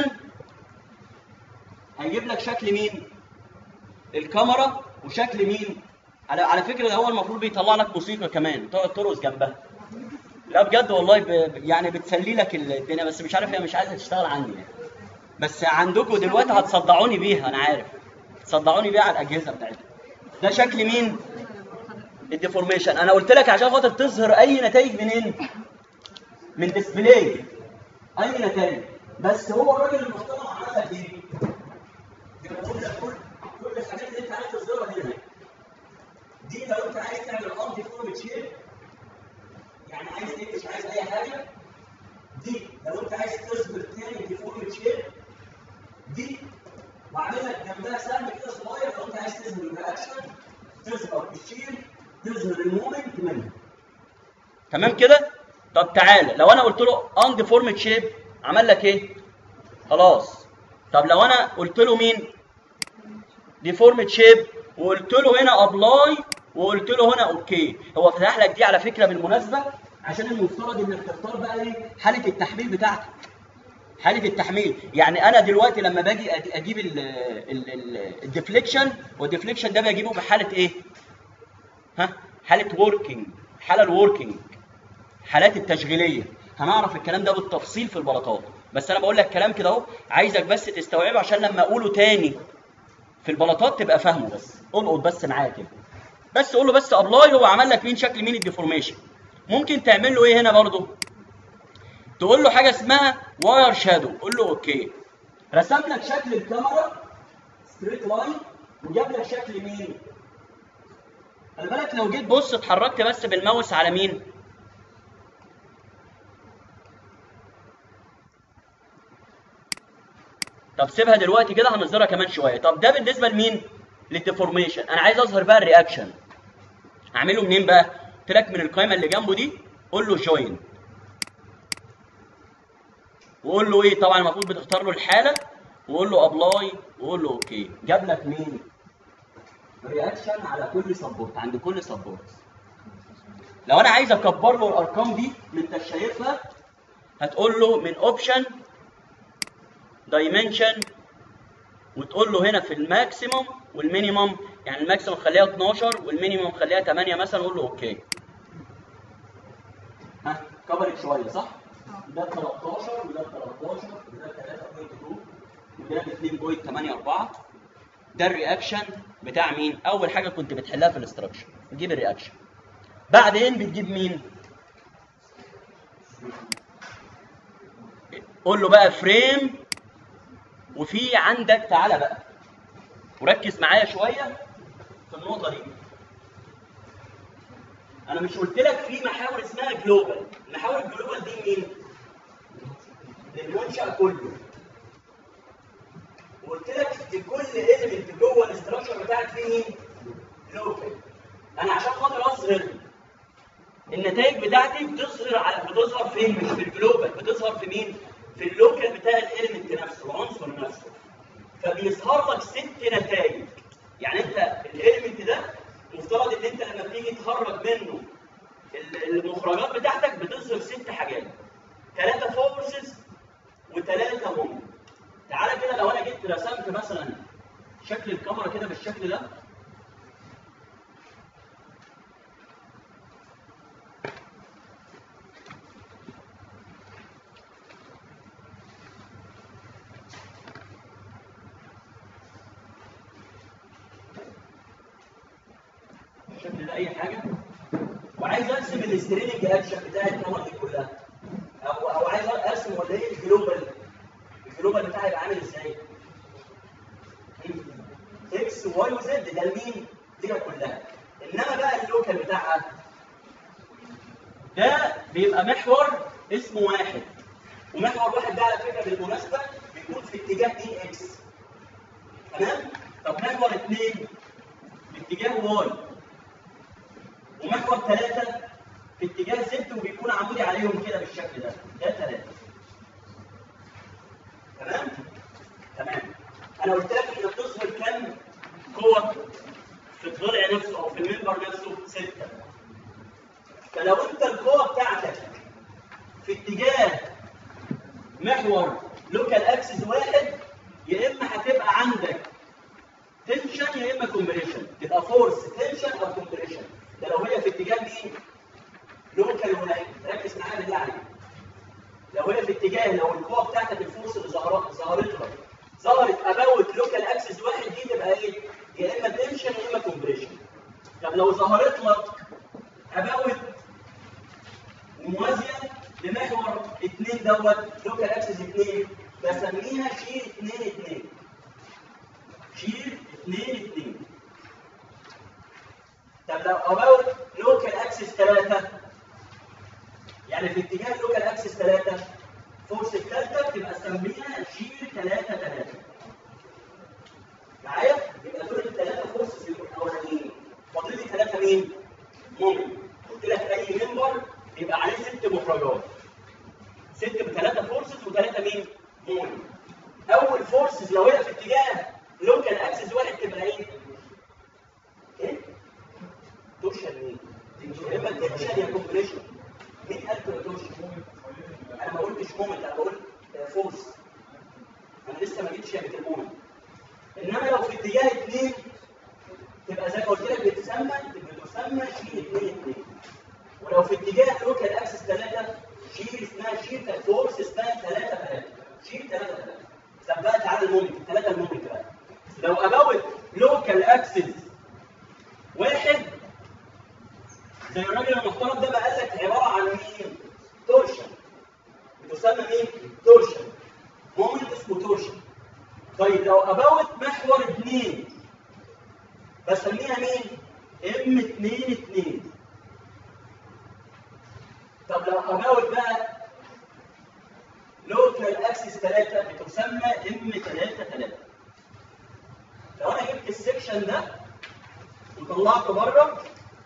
Speaker 1: هيجيب لك شكل مين الكاميرا وشكل مين على على فكره ده هو المفروض بيطلع لك موسيقى كمان تقعد ترقص جنبها لا بجد والله ب... يعني بتسلي لك الدنيا بس مش عارف هي مش عايزه تشتغل عندي يعني. بس عندكم دلوقتي هتصدعوني بيها انا عارف تصدعوني بيها على الاجهزه بتاعتكم ده شكل مين الديفورميشن انا قلت لك عشان خاطر تظهر اي نتائج منين من ديسبلاي اي نتائج بس هو الراجل المحترم عمل لك ايه بيقول لك كل كل الحاجات اللي انت عايز تظهرها هنا دي لو انت عايز تعمل ارض فورم شيب يعني عايز تكتش عايز اي حاجه دي لو انت عايز تظهر تاني ديفورم شيب دي واعمل لك جنبها سهم كده صغير لو انت عايز تظهر الرياكشن تظهر الشيل تظهر المومنت منه تمام كده طب تعالى لو انا قلت له ان ديفورمد شيب عمل لك ايه خلاص طب لو انا قلت له مين ديفورمد شيب وقلت له هنا ابلاي وقلت له هنا اوكي هو فتح لك دي على فكره بالمناسبه عشان المفترض انك تختار بقى ايه حاله التحميل بتاعتك حاله التحميل يعني انا دلوقتي لما باجي أج- اجيب الديفليكشن والديفليكشن ده بجيبه بحاله ايه ها حاله وركينج حاله الوركينج حالات التشغيليه هنعرف الكلام ده بالتفصيل في البلاطات بس انا بقول لك كلام كده اهو عايزك بس تستوعبه عشان لما اقوله تاني في البلاطات تبقى فاهمه بس القط بس معايا كده بس قول له بس ابلاي هو عمل لك مين شكل مين الديفورميشن ممكن تعمل له ايه هنا برضه تقول له حاجه اسمها واير شادو قول له اوكي رسم لك شكل الكاميرا ستريت لاين وجاب لك شكل مين خلي بالك لو جيت بص اتحركت بس بالماوس على مين طب سيبها دلوقتي كده هنظهرها كمان شويه طب ده بالنسبه لمين للديفورميشن انا عايز اظهر بقى الرياكشن اعمله منين بقى قلت لك من القائمه اللي جنبه دي قول له جوين وقول له ايه طبعا المفروض بتختار له الحاله وقول له ابلاي وقول له اوكي جاب لك مين رياكشن على كل سبورت عند كل سبورت لو انا عايز اكبر له الارقام دي اللي انت شايفها هتقول له من اوبشن دايمنشن وتقول له هنا في الماكسيموم والمينيموم يعني الماكسيموم خليها 12 والمينيموم خليها 8 مثلا قول له اوكي ها كبرت شويه صح؟ ده 13 وده 13 وده 3.2 وده 2.84 ده الرياكشن بتاع مين؟ اول حاجه كنت بتحلها في الاستراكشر تجيب الرياكشن بعدين بتجيب مين؟ قول له بقى فريم وفي عندك تعالى بقى وركز معايا شويه في النقطه دي انا مش قلت لك في محاور اسمها جلوبال محاور الجلوبال دي مين للمنشا كله وقلت لك في كل اليمنت جوه الاستراكشر بتاعك فيه مين لوكال انا عشان خاطر اظهر النتائج بتاعتي بتظهر على بتظهر فين مش في الجلوبال بتظهر في مين في اللوكال بتاع الاليمنت نفسه العنصر نفسه فبيظهر لك ست نتائج يعني انت الاليمنت ده مفترض ان انت لما بتيجي تخرج منه ال- المخرجات بتاعتك بتظهر ست حاجات ثلاثه فورسز وثلاثه هم تعالى كده لو انا جيت رسمت مثلا شكل الكاميرا كده بالشكل ده الشكل ده اي حاجه وعايز ارسم الستريننج اكشن بتاع الكاميرا دي كلها او او عايز ارسم ولا ايه الجلوبال الجلوبال بتاعي يبقى عامل ازاي؟ اكس وواي وزد ده لمين؟ دي كلها انما بقى اللوكال بتاعها ده بيبقى محور اسمه واحد ومحور واحد ده على فكره بالمناسبه بيكون في اتجاه دي اكس تمام؟ طب محور اثنين باتجاه واي ومحور ثلاثة في اتجاه زد وبيكون عمودي عليهم كده بالشكل ده ده ثلاثة تمام؟ تمام أنا قلت لك إنك بتظهر كم قوة في الضلع نفسه أو في المنبر نفسه ستة فلو أنت القوة بتاعتك في اتجاه محور لوكال اكسس واحد يا إما هتبقى عندك تنشن يا اما كومبريشن تبقى فورس تنشن او كومبريشن ده لو هي في اتجاه مين؟ لوكال واحد ركز معايا بالله عليك لو هي في اتجاه لو القوه بتاعتك الفورس اللي ظهرت ظهرتها ظهرت اباوت لوكال اكسس واحد دي تبقى ايه؟ يا اما تنشن يا اما كومبريشن طب لو ظهرت لك اباوت موازيه لمحور اثنين دوت لوكال اكسس اثنين بسميها شير اثنين اثنين شيل 2 2 طب لو اباوت لوكال اكسس 3 يعني في اتجاه لوكال اكسس 3 فورس الثالثه بتبقى سميها شيل 3 3 معايا؟ يبقى دول الثلاثه فورسز الاولانيين فاضل لي ثلاثه مين؟ مومنت قلت لك اي منبر يبقى عليه ست مخرجات ست بثلاثه فورسز وثلاثه مين؟ مومنت اول فورسز لو هي في اتجاه لوكال اكسس واحد تبقى ايه؟ ايه؟ تورشن مين؟ يا اما تنشن يا كومبريشن مين قال تبقى تورشن؟ انا ما قلتش مومنت انا بقول فورس انا لسه ما جيتش جابت المومنت انما لو في اتجاه اثنين تبقى زي ما قلت لك بتسمى بتسمى شيل اثنين اثنين ولو في اتجاه لوكال اكسس ثلاثه شيل اسمها شيل فورس اسمها ثلاثه ثلاثه شيل ثلاثه ثلاثه طب بقى تعالى المومنت ثلاثه المومنت بقى لو ابوت لوكال اكسس واحد زي الراجل المحترم ده بقى قال لك عباره عن مين؟ تورشن بتسمى مين؟ تورشن مومنت اسمه تورشن طيب لو ابوت محور اثنين بسميها مين؟ ام 2 2 طب لو ابوت بقى لوكال اكسس 3 بتسمى ام 3 3 لو انا جبت السكشن ده وطلعته بره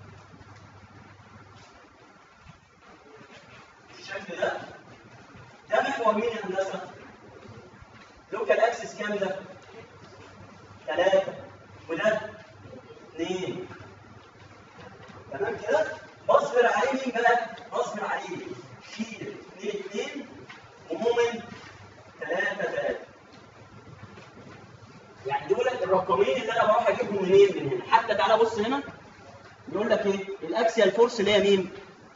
Speaker 1: بالشكل ده ده محور مين يا هندسه؟ لوكال اكسس كام ده؟ ثلاثة وده اثنين تمام كده؟ بصبر عليه مين بقى؟ بصبر عليه شيل اثنين اثنين ومومنت ثلاثة ثلاثة يعني دول الرقمين اللي انا بروح اجيبهم منين من هنا حتى تعالى بص هنا يقول لك ايه الاكسيال فورس اللي هي مين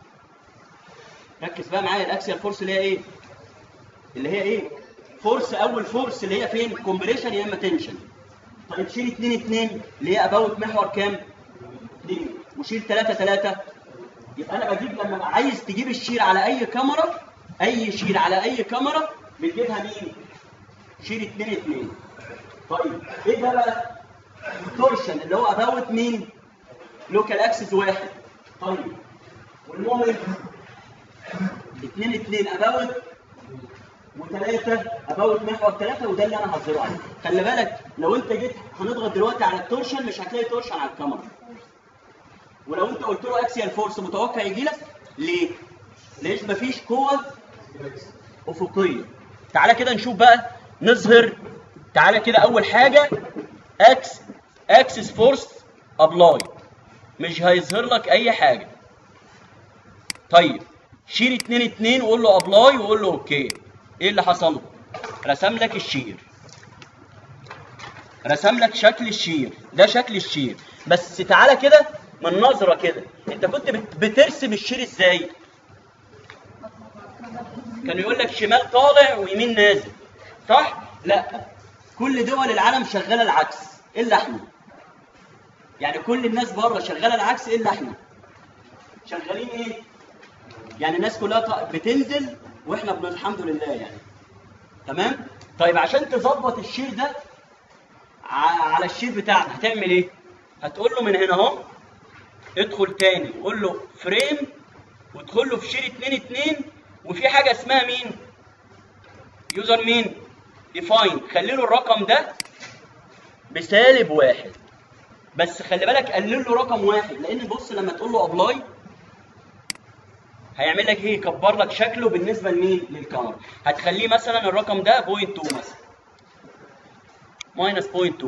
Speaker 1: ركز بقى معايا الاكسيال فورس اللي هي ايه اللي هي ايه فورس اول فورس اللي هي فين كومبريشن يا اما تنشن طيب شيل 2 2 اللي هي اباوت محور كام 2 وشيل 3 3 يبقى انا بجيب لما أبقى عايز تجيب الشيل على اي كاميرا اي شيل على اي كاميرا بتجيبها مين شيل 2 2 طيب ايه ده بقى التورشن اللي هو اباوت مين لوكال اكسس واحد طيب والمومنت اثنين اثنين اباوت وثلاثة اباوت محور ثلاثة وده اللي انا هظهره عليه خلي بالك لو انت جيت هنضغط دلوقتي على التورشن مش هتلاقي تورشن على الكاميرا ولو انت قلت له اكسيال فورس متوقع يجي لك ليه؟ ليش مفيش قوة افقية تعالى كده نشوف بقى نظهر تعالى كده اول حاجة اكس اكسس فورس ابلاي مش هيظهر لك اي حاجة طيب شيل 2 2 وقول له ابلاي وقول له اوكي ايه اللي حصل رسم لك الشير رسم لك شكل الشير ده شكل الشير بس تعالى كده من نظره كده انت كنت بت- بترسم الشير ازاي كان يقول لك شمال طالع ويمين نازل صح لا كل دول العالم شغاله العكس الا احنا يعني كل الناس بره شغاله العكس الا احنا شغالين ايه يعني الناس كلها ط- بتنزل واحنا بن- الحمد لله يعني تمام طيب عشان تظبط الشير ده ع- على الشير بتاعك هتعمل ايه هتقول له من هنا اهو ادخل تاني قول له فريم وادخل له في شير 2 2 وفي حاجه اسمها مين يوزر مين ديفاين خلي له الرقم ده بسالب واحد بس خلي بالك قلل له رقم واحد لان بص لما تقول له ابلاي هيعمل لك ايه يكبر لك شكله بالنسبه لمين للكاميرا هتخليه مثلا الرقم ده 0.2 مثلا ماينس 0.2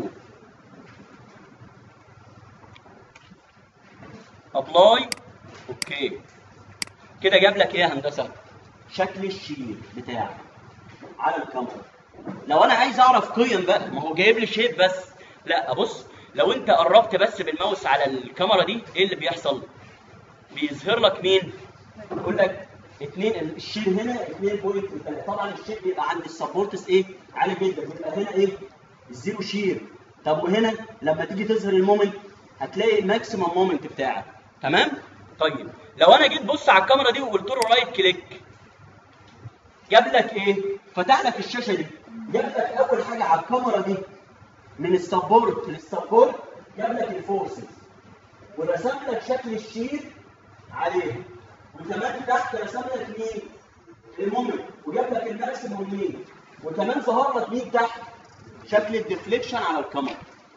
Speaker 1: ابلاي اوكي كده جاب لك ايه يا هندسه شكل الشير بتاعك على الكاميرا لو انا عايز اعرف قيم بقى ما هو جايب لي شيب بس لا بص لو انت قربت بس بالماوس على الكاميرا دي ايه اللي بيحصل بيظهر لك مين يقول لك اثنين الشير هنا 2.3 طبعا الشير بيبقى عند السبورتس ايه عالي جدا بيبقى هنا ايه الزيرو شير طب وهنا لما تيجي تظهر المومنت هتلاقي الماكسيمم مومنت بتاعك تمام طيب لو انا جيت بص على الكاميرا دي وقلت له رايت كليك جاب لك ايه فتح لك الشاشه دي جاب لك اول حاجه على الكاميرا دي من السبورت للسبورت جاب لك الفورسز ورسم لك شكل الشير عليه وكمان تحت رسم لك مين المومنت وجاب لك الماكسيموم مين وكمان ظهر لك مين تحت شكل الديفليكشن على الكاميرا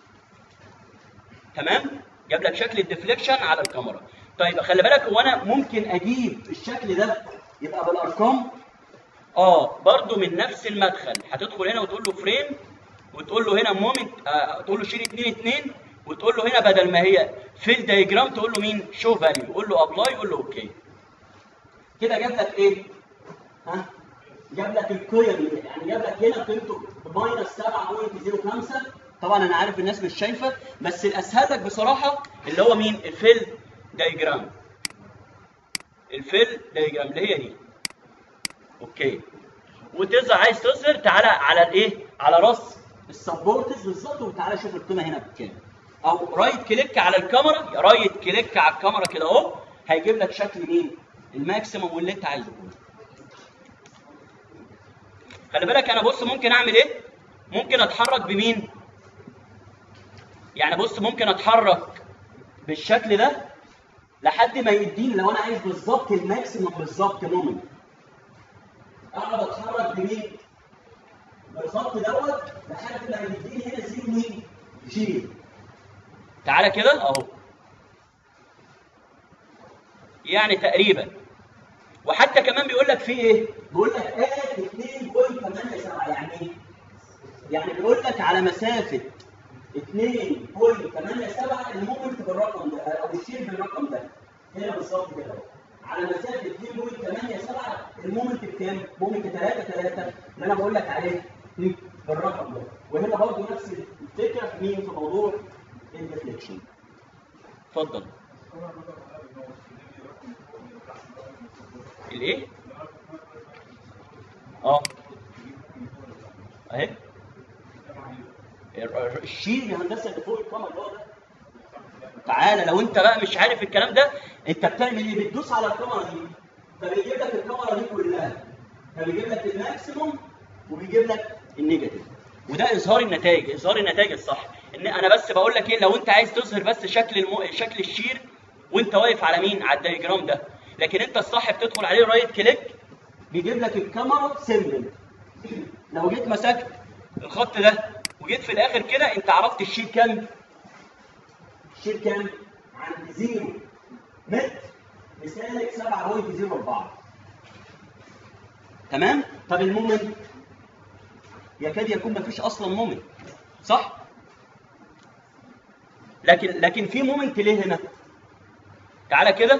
Speaker 1: تمام جاب لك شكل الديفليكشن على الكاميرا طيب خلي بالك هو انا ممكن اجيب الشكل ده يبقى بالارقام اه برضو من نفس المدخل هتدخل هنا وتقول له فريم وتقول له هنا مومنت آه تقول له شيل 2 2 وتقول له هنا بدل ما هي في الدايجرام تقول له مين شو فاليو قول له ابلاي قول له اوكي كده جاب لك ايه ها جاب لك القيم يعني جاب لك هنا قيمته بماينس 7.05 طبعا انا عارف الناس مش شايفه بس الاسهل لك بصراحه اللي هو مين الفيل دايجرام الفيل دايجرام اللي هي دي اوكي وتظهر عايز تظهر تعالى على الايه على راس السبورتس بالظبط وتعالى شوف القيمه هنا بكام او رايت كليك على الكاميرا رايت كليك على الكاميرا كده اهو هيجيب لك شكل مين الماكسيمم واللي انت عايزه خلي بالك انا بص ممكن اعمل ايه ممكن اتحرك بمين يعني بص ممكن اتحرك بالشكل ده لحد ما يديني لو انا عايز بالظبط الماكسيمم بالظبط مومنت اقعد اتحرك بمين بالظبط دوت لحد ما يديني هنا زيرو مين جي تعالى كده اهو يعني تقريبا وحتى كمان بيقول لك في ايه بيقول لك اد 2.87 يعني ايه يعني بيقول لك على مسافه 2.87 المومنت بالرقم ده او الشير بالرقم ده هنا بالظبط كده اهو على مسافه 2.87 المومنت بكام؟ مومنت 3 3 اللي انا بقول لك عليه بالرقم ده وهنا برضه نفس الفكره في مين في موضوع الديفليكشن اتفضل الايه؟ اه اهي الشيل يا هندسه اللي فوق الكاميرا اللي هو ده تعالى لو انت بقى مش عارف الكلام ده انت بتعمل ايه؟ بتدوس على الكاميرا دي فبيجيب لك الكاميرا دي كلها فبيجيب لك الماكسيموم وبيجيب لك النيجاتيف وده اظهار النتائج اظهار النتائج الصح ان انا بس بقول لك ايه لو انت عايز تظهر بس شكل المو... شكل الشير وانت واقف على مين على الدايجرام ده لكن انت الصح بتدخل عليه رايت كليك بيجيب لك الكاميرا سيمبل لو جيت مسكت الخط ده وجيت في الاخر كده انت عرفت الشير كام الشير كام عند زيرو متر بسالك 7.04 تمام طب المومنت يكاد يكون ما فيش اصلا مومنت صح لكن لكن في مومنت ليه هنا تعالى كده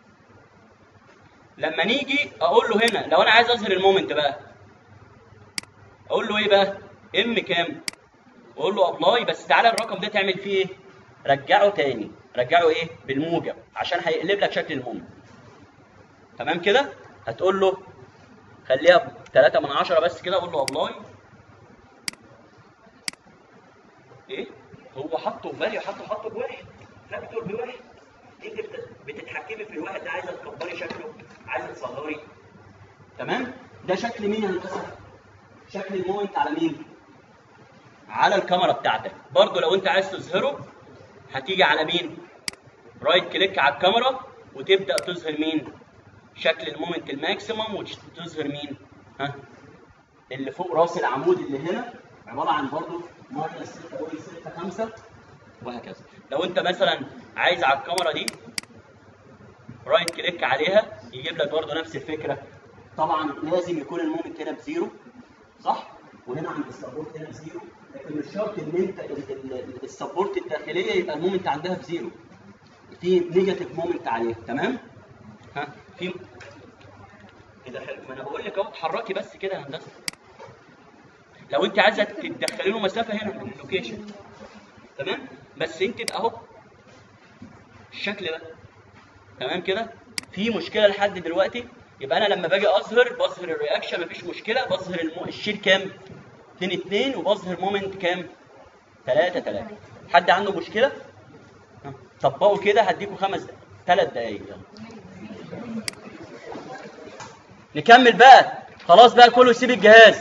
Speaker 1: لما نيجي اقول له هنا لو انا عايز اظهر المومنت بقى اقول له ايه بقى ام كام اقول له ابلاي بس تعالى الرقم ده تعمل فيه ايه رجعه تاني رجعه ايه بالموجب عشان هيقلب لك شكل المومنت تمام كده هتقول له خليها 3 من 10 بس كده اقول له ابلاي ايه هو حطه في بالي حطه حطه بواحد فاكتور بواحد انت بت- بتتحكمي في الواحد ده عايزه تكبري شكله عايزه تصغري تمام ده شكل مين يا هندسه شكل المومنت على مين على الكاميرا بتاعتك برضو لو انت عايز تظهره هتيجي على مين رايت كليك على الكاميرا وتبدا تظهر مين شكل المومنت الماكسيمم وتظهر مين ها اللي فوق راس العمود اللي هنا عباره عن برضو ماينس 6.65 وهكذا لو انت مثلا عايز على الكاميرا دي رايت كليك عليها يجيب لك برضه نفس الفكره طبعا لازم يكون المومنت هنا بزيرو صح وهنا عند السبورت هنا بزيرو لكن مش شرط ان انت ال- ال- السبورت الداخليه يبقى المومنت عندها بزيرو في نيجاتيف مومنت عليها تمام ها في كده حلو ما انا بقول لك اهو اتحركي بس كده يا هندسه لو انت عايزه تدخلي له مسافه هنا في اللوكيشن تمام بس انت تبقى اهو الشكل ده تمام كده في مشكله لحد دلوقتي يبقى انا لما باجي اظهر بظهر الرياكشن مفيش مشكله بظهر المو... الشير كام 2 2 وبظهر مومنت كام 3 3 حد عنده مشكله ها، طبقوا كده هديكوا خمس دقايق ثلاث دقايق يلا نكمل بقى خلاص بقى كله يسيب الجهاز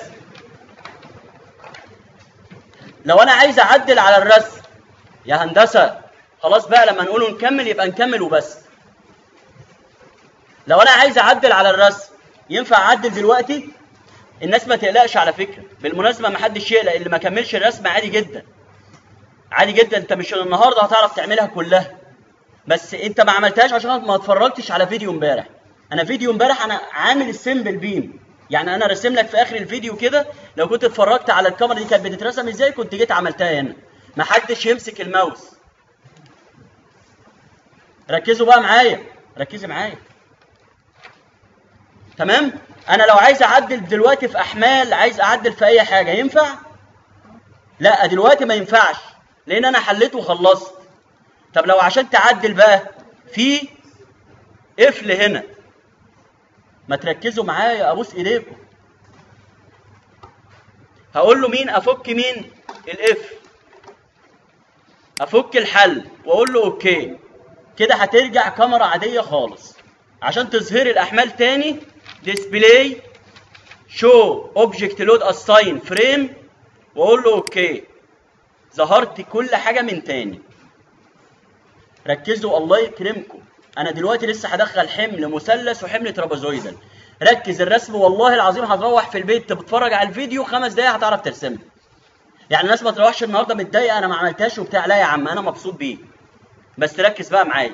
Speaker 1: لو انا عايز اعدل على الرسم يا هندسه خلاص بقى لما نقوله نكمل يبقى نكمل وبس لو انا عايز اعدل على الرسم ينفع اعدل دلوقتي الناس ما تقلقش على فكره بالمناسبه ما حدش يقلق اللي ما كملش الرسم عادي جدا عادي جدا انت مش النهارده هتعرف تعملها كلها بس انت ما عملتهاش عشان ما اتفرجتش على فيديو امبارح انا فيديو امبارح انا عامل السيمبل بيم يعني انا راسم لك في اخر الفيديو كده لو كنت اتفرجت على الكاميرا دي كانت بتترسم ازاي كنت جيت عملتها هنا ما حدش يمسك الماوس ركزوا بقى معايا ركزي معايا تمام انا لو عايز اعدل دلوقتي في احمال عايز اعدل في اي حاجه ينفع لا دلوقتي ما ينفعش لان انا حليت وخلصت طب لو عشان تعدل بقى في قفل هنا ما تركزوا معايا ابوس ايديكم هقول له مين افك مين الاف افك الحل واقول له اوكي كده هترجع كاميرا عاديه خالص عشان تظهري الاحمال تاني ديسبلاي شو اوبجكت لود اساين فريم واقول له اوكي ظهرت كل حاجه من تاني ركزوا الله يكرمكم انا دلوقتي لسه هدخل حمل مثلث وحمل ترابيزويدال ركز الرسم والله العظيم هتروح في البيت تتفرج على الفيديو خمس دقايق هتعرف ترسمها يعني الناس ما تروحش النهارده متضايقه انا ما عملتهاش وبتاع لا يا عم انا مبسوط بيه بس ركز بقى معايا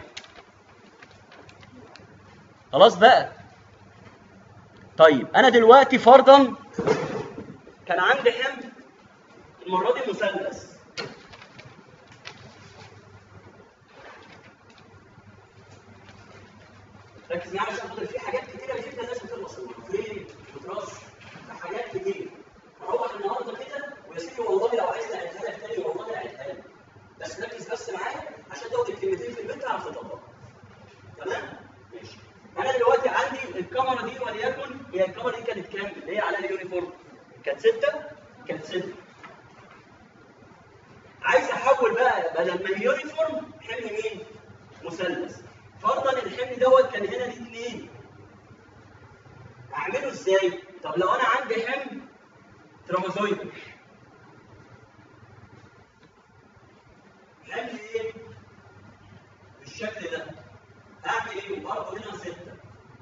Speaker 1: خلاص بقى طيب انا دلوقتي فرضا كان عندي حمل المره دي مثلث ركز معايا عشان خاطر في حاجات كتيره جدا لازم تخلص فين وترش في حاجات كتير هروح النهارده كده ويا سيدي والله لو عايز اعيدها لك تاني والله اعيدها لك بس ركز بس معايا عشان تاخد الكلمتين في البيت تعرف تطبق تمام؟ ماشي انا دلوقتي عندي الكاميرا دي وليكن هي الكاميرا دي كانت كام؟ اللي هي على اليونيفورم كانت ستة؟ كانت ستة عايز احول بقى بدل ما اليونيفورم حمل مين؟ مثلث فرضا الحمل دوت كان هنا دي اثنين اعمله ازاي؟ طب لو انا عندي حمل ترابيزويد حمل ايه؟ بالشكل ده اعمل ايه؟ برضه هنا ستة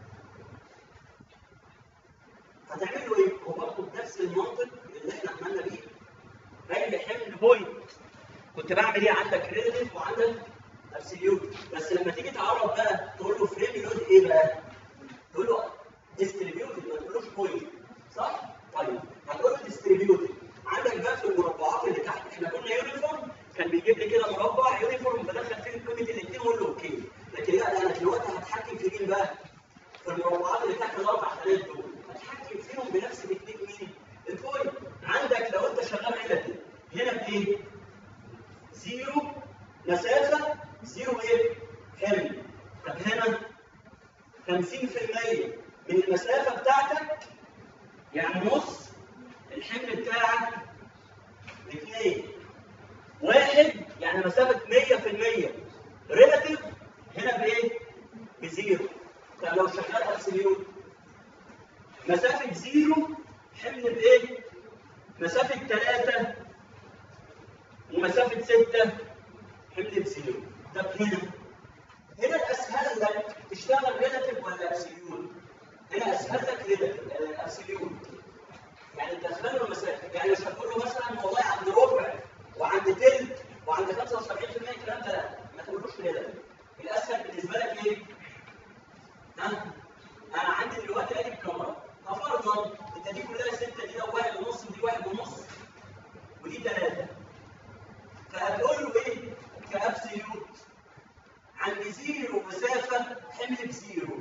Speaker 1: هتعمل له ايه؟ هو برضه بنفس المنطق اللي احنا عملنا بيه اي حمل بوينت كنت بعمل ايه عندك ريليتيف وعندك ابسوليوت بس لما تيجي تعرف بقى تقول له فريم لود ايه بقى؟ تقول له ديستريبيوتد ما تقولوش بوينت صح؟ طيب هتقول له ديستريبيوتد عندك بقى في المربعات اللي تحت احنا قلنا يونيفورم كان بيجيب لي كده مربع يونيفورم بدخل فيه قيمه الاثنين واقول له اوكي لكن لا ده انا دلوقتي هتحكم في مين بقى؟ في المربعات اللي تحت الاربع خانات دول هتحكم فيهم بنفس تكنيك مين؟ البوينت عندك لو انت شغال ريلاتيف هنا بايه؟ زيرو مسافه زيرو ايه؟ حمل طب هنا 50% من المسافه بتاعتك يعني نص الحمل بتاعك اثنين واحد يعني مسافه 100% ريلاتيف هنا بايه؟ بزيرو طب لو شغال ابسوليوت مسافه زيرو حمل بايه؟ مسافه ثلاثه ومسافه سته حمل بزيرو طب هنا هنا الاسهل لك تشتغل ريلاتيف ولا ابسوليوت؟ هنا اسهل لك ريلاتيف ابسوليوت يعني تدخل له المسافه يعني مش هتقول له مثلا والله عند ربع وعند تلت وعند 75% الكلام ده لا ما تقولوش ريلاتيف الاسهل بالنسبه لك ايه؟ ها؟ انا عندي دلوقتي ادي الكاميرا ففرضا انت دي كلها سته دي ده واحد ونص ودي واحد ونص ودي ثلاثه فهتقول له ايه؟ كابسوليوت عند زيرو مسافه حمل بزيرو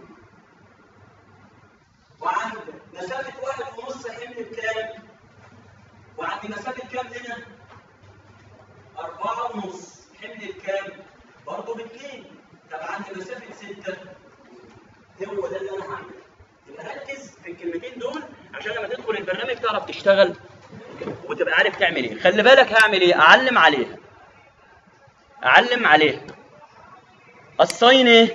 Speaker 1: وعند مسافه واحد ونص حمل بكام؟ وعند مسافه كام هنا؟ أربعة ونص حمل بكام؟ برضه باثنين طب عند مسافه سته هو ده اللي انا هعمله يبقى ركز في الكلمتين دول عشان لما تدخل البرنامج تعرف تشتغل وتبقى عارف تعمل ايه خلي بالك هعمل ايه اعلم عليها اعلم عليها الصين ايه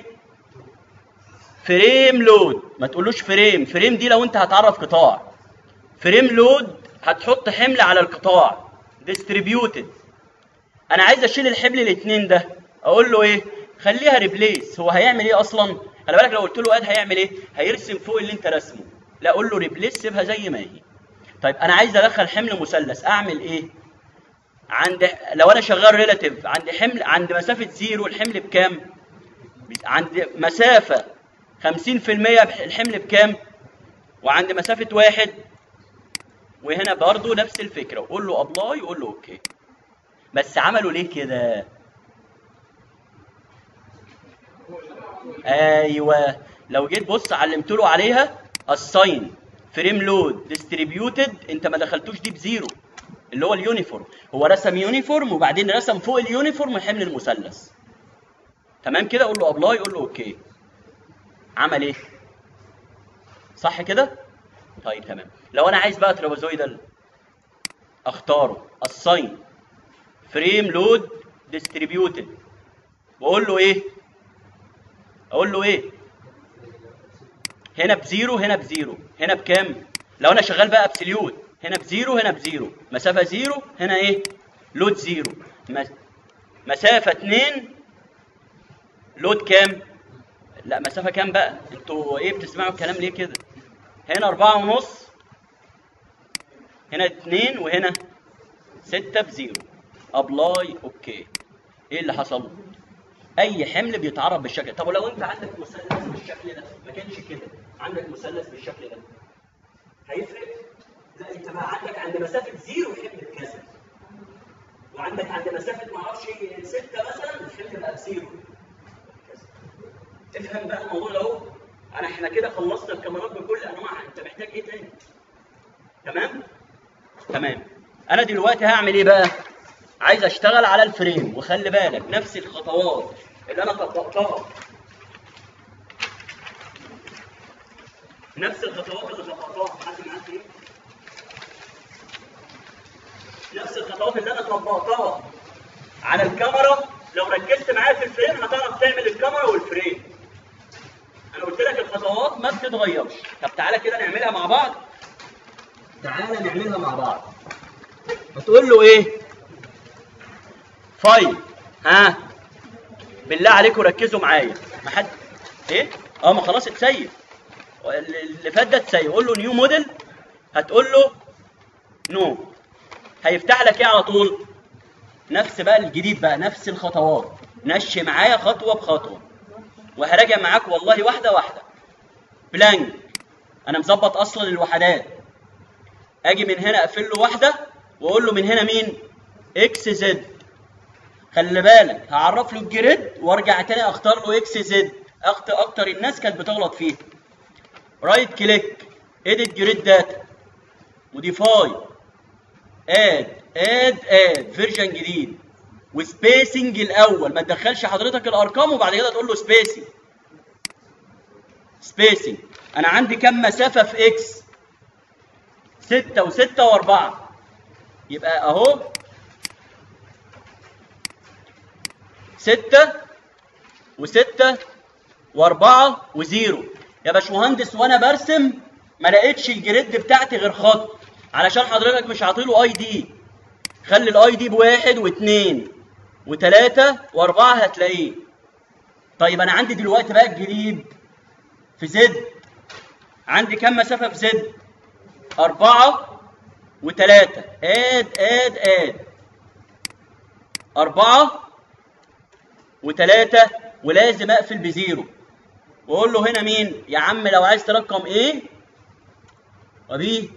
Speaker 1: فريم لود ما تقولوش فريم فريم دي لو انت هتعرف قطاع فريم لود هتحط حمل على القطاع ديستريبيوتد انا عايز اشيل الحمل الاثنين ده اقول له ايه خليها ريبليس هو هيعمل ايه اصلا خلي بالك لو قلت له اد هيعمل ايه هيرسم فوق اللي انت رسمه لا اقول له ريبليس سيبها زي ما هي طيب انا عايز ادخل حمل مثلث اعمل ايه عند لو انا شغال ريلاتيف عند حمل عند مسافه زيرو الحمل بكام عند مسافه 50% الحمل بكام وعند مسافه واحد وهنا برضو نفس الفكره وقول له ابلاي يقول له اوكي بس عملوا ليه كده ايوه لو جيت بص علمت له عليها assign فريم لود ديستريبيوتد انت ما دخلتوش دي بزيرو اللي هو اليونيفورم هو رسم يونيفورم وبعدين رسم فوق اليونيفورم حمل المثلث تمام كده قول له ابلاي قول له اوكي عمل ايه صح كده طيب تمام لو انا عايز بقى ترابازويدال اختاره الساين فريم لود ديستريبيوتد واقول له ايه اقول له ايه هنا بزيرو هنا بزيرو هنا بكام لو انا شغال بقى ابسوليوت هنا بزيرو هنا بزيرو مسافه زيرو هنا ايه لود زيرو مس- مسافه 2 لود كام لا مسافه كام بقى انتوا ايه بتسمعوا الكلام ليه كده هنا أربعة ونص هنا اتنين وهنا ستة بزيرو ابلاي اوكي ايه اللي حصل اي حمل بيتعرض بالشكل طب ولو انت عندك مثلث بالشكل ده ما كانش كده عندك مثلث بالشكل ده هيفرق لا انت بقى عندك عند مسافه زيرو الحمل اتكسر وعندك عند مسافه ما اعرفش إيه، ستة مثلا الحمل بقى بزيرو افهم بقى الموضوع ده اهو انا احنا كده خلصنا الكاميرات بكل انواعها انت محتاج ايه تاني تمام تمام انا دلوقتي هعمل ايه بقى عايز اشتغل على الفريم وخلي بالك نفس الخطوات اللي انا طبقتها نفس الخطوات اللي طبقتها حد معاك ايه نفس الخطوات اللي انا طبقتها على الكاميرا لو ركزت معايا في الفريم هتعرف تعمل الكاميرا والفريم انا قلت لك الخطوات ما بتتغيرش طب تعالى كده نعملها مع بعض تعالى نعملها مع بعض هتقول له ايه فايل ها بالله عليكم ركزوا معايا ما حد ايه اه ما خلاص اتسيب اللي فات ده اتسيب قول له نيو موديل هتقول له نو هيفتح لك ايه على طول نفس بقى الجديد بقى نفس الخطوات نشي معايا خطوه بخطوه وهراجع معاك والله واحده واحده بلانك انا مظبط اصلا الوحدات اجي من هنا اقفل له واحده واقول له من هنا مين اكس زد خلي بالك هعرف له الجريد وارجع تاني اختار له اكس زد اكتر اكتر الناس كانت بتغلط فيه رايت كليك اديت جريد داتا موديفاي اد اد اد فيرجن جديد وسبيسنج الاول ما تدخلش حضرتك الارقام وبعد كده تقول له سبيسنج سبيسنج انا عندي كام مسافه في اكس ستة وستة وأربعة يبقى أهو ستة وستة وأربعة وزيرو يا باشمهندس وأنا برسم ما لقيتش الجريد بتاعتي غير خط علشان حضرتك مش عاطيله اي دي خلي الاي دي بواحد واثنين وثلاثة وأربعة هتلاقيه طيب أنا عندي دلوقتي بقى الجديد في زد عندي كام مسافة في زد؟ أربعة وثلاثة آد آد آد أربعة وثلاثة ولازم أقفل بزيرو وأقول له هنا مين؟ يا عم لو عايز ترقم إيه؟ وبي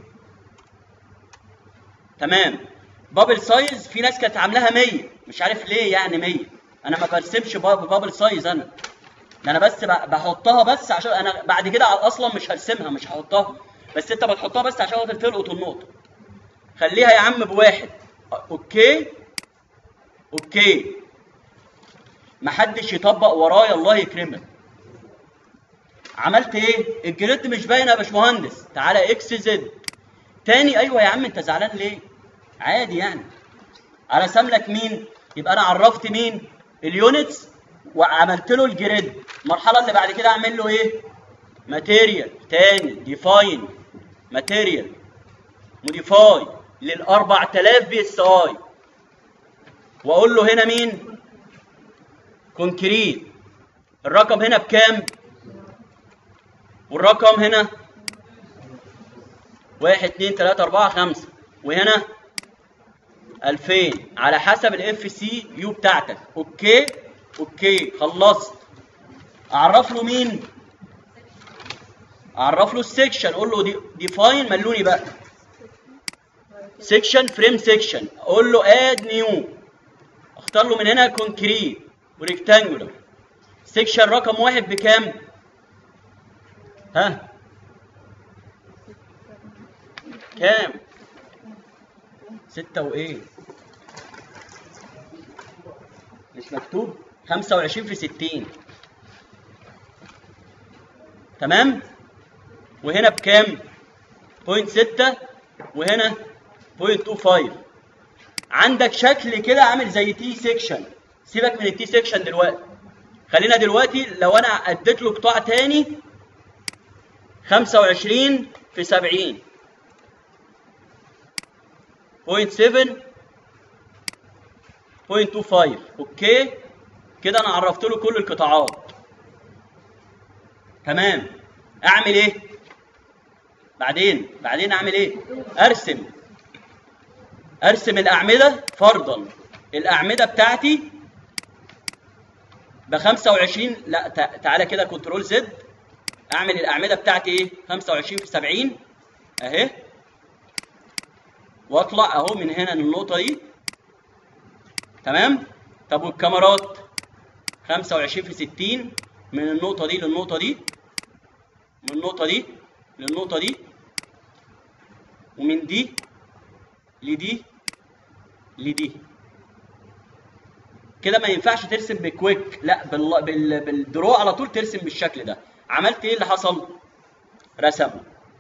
Speaker 1: تمام بابل سايز في ناس كانت عاملاها 100 مش عارف ليه يعني 100 انا ما برسمش باب- بابل سايز انا ده انا بس ب- بحطها بس عشان انا بعد كده اصلا مش هرسمها مش هحطها بس انت بتحطها بس عشان خاطر تلقط النقطه خليها يا عم بواحد اوكي اوكي محدش يطبق ورايا الله يكرمك عملت ايه الجريد مش باينه يا باشمهندس تعالى اكس زد تاني ايوه يا عم انت زعلان ليه عادي يعني انا رسم لك مين يبقى انا عرفت مين اليونتس وعملت له الجريد المرحله اللي بعد كده اعمل له ايه ماتيريال تاني ديفاين ماتيريال موديفاي لل 4000 بي اس اي واقول له هنا مين كونكريت الرقم هنا بكام والرقم هنا واحد اتنين تلاتة أربعة خمسة وهنا ألفين على حسب الاف سي يو بتاعتك أوكي أوكي خلصت أعرف له مين؟ أعرف له السكشن أقول له دي ديفاين ملوني بقى سكشن فريم سكشن أقول له اد نيو اختار له من هنا كونكريت وريكتانجولار سكشن رقم واحد بكام؟ ها كام ستة وايه مش مكتوب 25 في 60 تمام وهنا بكام بوينت 6 وهنا بوينت 25 عندك شكل كده عامل زي تي سيكشن سيبك من التي سيكشن دلوقتي خلينا دلوقتي لو انا اديت له قطاع تاني 25 في 70 بوينت 7 بوينت 25 اوكي كده انا عرفت له كل القطاعات تمام اعمل ايه بعدين بعدين اعمل ايه ارسم ارسم الاعمده فرضا الاعمده بتاعتي ب 25 لا تع- تعالى كده كنترول زد اعمل الاعمده بتاعتي ايه 25 في 70 اهي واطلع اهو من هنا للنقطه دي تمام طب والكاميرات 25 في 60 من النقطه دي للنقطه دي من النقطه دي للنقطه دي ومن دي لدي لدي كده ما ينفعش ترسم بكويك لا بال... بال... بالدرو على طول ترسم بالشكل ده عملت ايه اللي حصل رسم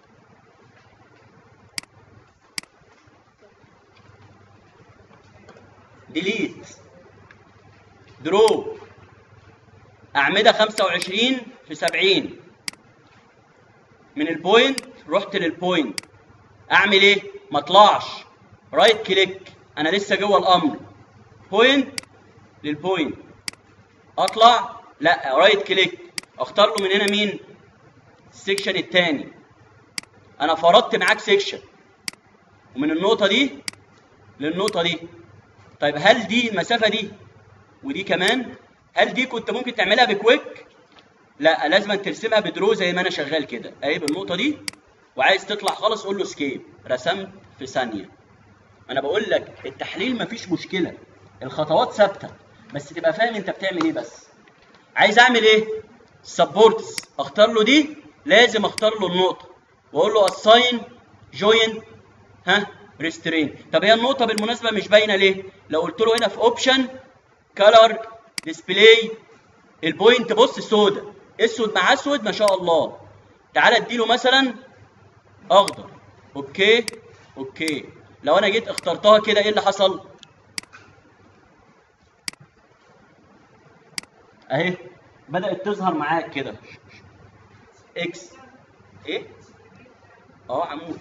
Speaker 1: ديليت درو اعمده 25 في 70 من البوينت رحت للبوينت اعمل ايه ما اطلعش رايت كليك انا لسه جوه الامر بوينت للبوينت اطلع لا رايت كليك اختار له من هنا مين السكشن الثاني انا فرضت معاك سكشن ومن النقطه دي للنقطه دي طيب هل دي المسافه دي ودي كمان هل دي كنت ممكن تعملها بكويك لا لازم ترسمها بدرو زي ما انا شغال كده اهي بالنقطه دي وعايز تطلع خالص قول له سكيب رسمت في ثانيه انا بقول لك التحليل مفيش مشكله الخطوات ثابته بس تبقى فاهم انت بتعمل ايه بس عايز اعمل ايه سبورتس اختار له دي لازم اختار له النقطه واقول له اساين جوين ها ريسترين طب هي النقطه بالمناسبه مش باينه ليه لو قلت له هنا في اوبشن كلر ديسبلاي البوينت بص سودا اسود مع اسود ما شاء الله تعالى اديله مثلا اخضر اوكي اوكي لو انا جيت اخترتها كده ايه اللي حصل اهي بدات تظهر معاك كده اكس ايه اه عمود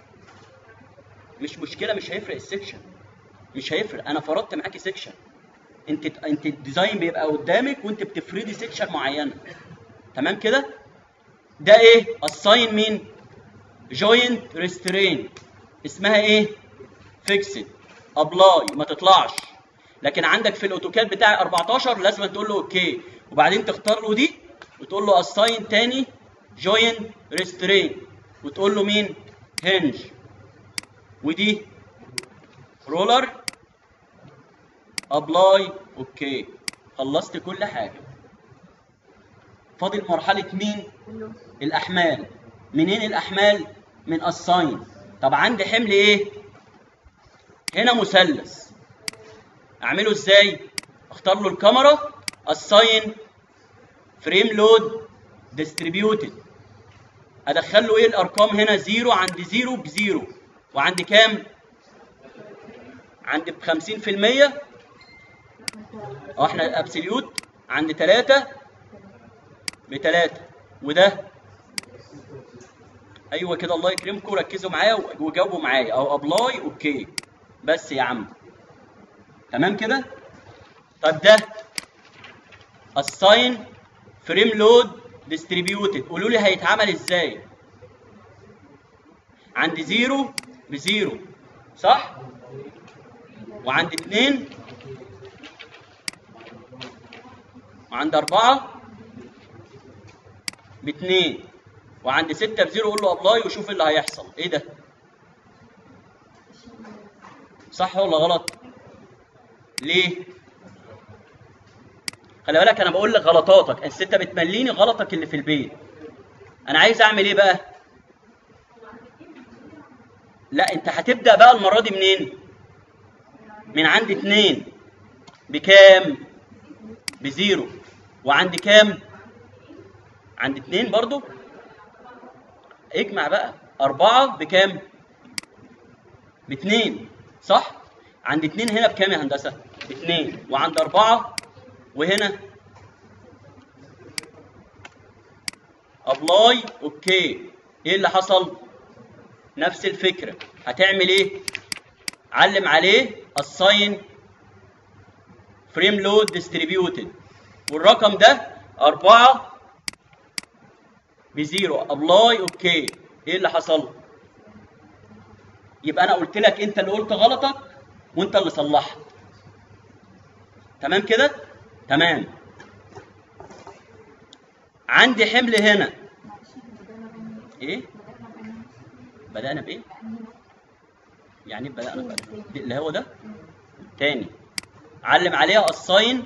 Speaker 1: مش مشكله مش هيفرق السكشن مش هيفرق انا فرضت معاكي سكشن انت انت الديزاين بيبقى قدامك وانت بتفردي سكشن معينه تمام كده ده ايه الساين مين جوينت ريسترين اسمها ايه فيكسد ابلاي ما تطلعش لكن عندك في الاوتوكاد بتاع 14 لازم تقول له اوكي وبعدين تختار له دي وتقول له اساين تاني جوينت ريسترين وتقول له مين هنج ودي رولر ابلاي اوكي خلصت كل حاجه فاضل مرحله مين الاحمال منين الاحمال من الساين طب عندي حمل ايه هنا مثلث اعمله ازاي اختار له الكاميرا الساين فريم لود ديستريبيوتد ادخل له ايه الارقام هنا زيرو عند زيرو بزيرو وعند كام عند ب 50% اه احنا ابسوليوت عند 3 ب 3 وده ايوه كده الله يكرمكم ركزوا معايا وجاوبوا معايا او ابلاي اوكي بس يا عم تمام كده طب ده الساين فريم لود ديستريبيوتد قولوا لي هيتعمل ازاي عند زيرو بزيرو صح وعند اتنين وعند أربعة باتنين وعند ستة بزيرو قول له أبلاي وشوف اللي هيحصل إيه ده؟ صح ولا غلط؟ ليه؟ خلي بالك أنا بقول لك غلطاتك أنت أنت بتمليني غلطك اللي في البيت أنا عايز أعمل إيه بقى؟ لا انت هتبدا بقى المره دي منين من عند اتنين بكام بزيرو وعند كام عند اتنين برضو اجمع بقى أربعة بكام باتنين صح عند اتنين هنا بكام يا هندسة باتنين وعند أربعة وهنا ابلاي اوكي ايه اللي حصل نفس الفكره هتعمل ايه علم عليه الساين فريم لود ديستريبيوتد والرقم ده أربعة بزيرو ابلاي اوكي ايه اللي حصل يبقى انا قلت لك انت اللي قلت غلطك وانت اللي صلحت تمام كده تمام عندي حمل هنا ايه بدأنا بايه يعني بدأنا بقى اللي هو ده تاني علم عليها الساين